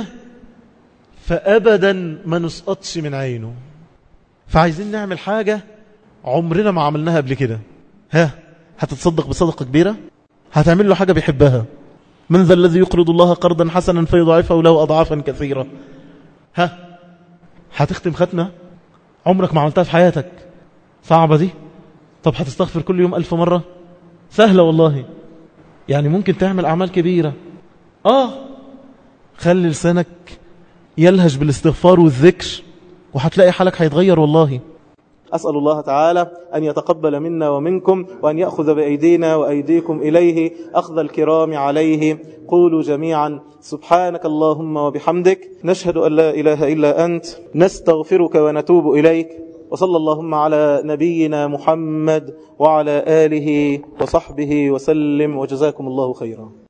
A: فأبدا ما نسقطش من عينه فعايزين نعمل حاجة عمرنا ما عملناها قبل كده ها هتتصدق بصدقة كبيرة هتعمل له حاجة بيحبها من ذا الذي يقرض الله قرضا حسنا فيضاعفه له أضعافا كثيرة ها هتختم ختمة عمرك ما عملتها في حياتك صعبة دي طب هتستغفر كل يوم ألف مرة سهلة والله يعني ممكن تعمل أعمال كبيرة آه خلي لسانك يلهج بالاستغفار والذكر وهتلاقي حالك هيتغير والله أسأل الله تعالى أن يتقبل منا ومنكم وأن يأخذ بأيدينا وأيديكم إليه أخذ الكرام عليه قولوا جميعا سبحانك اللهم وبحمدك نشهد أن لا إله إلا أنت نستغفرك ونتوب إليك وصلى اللهم على نبينا محمد وعلى آله وصحبه وسلم وجزاكم الله خيرا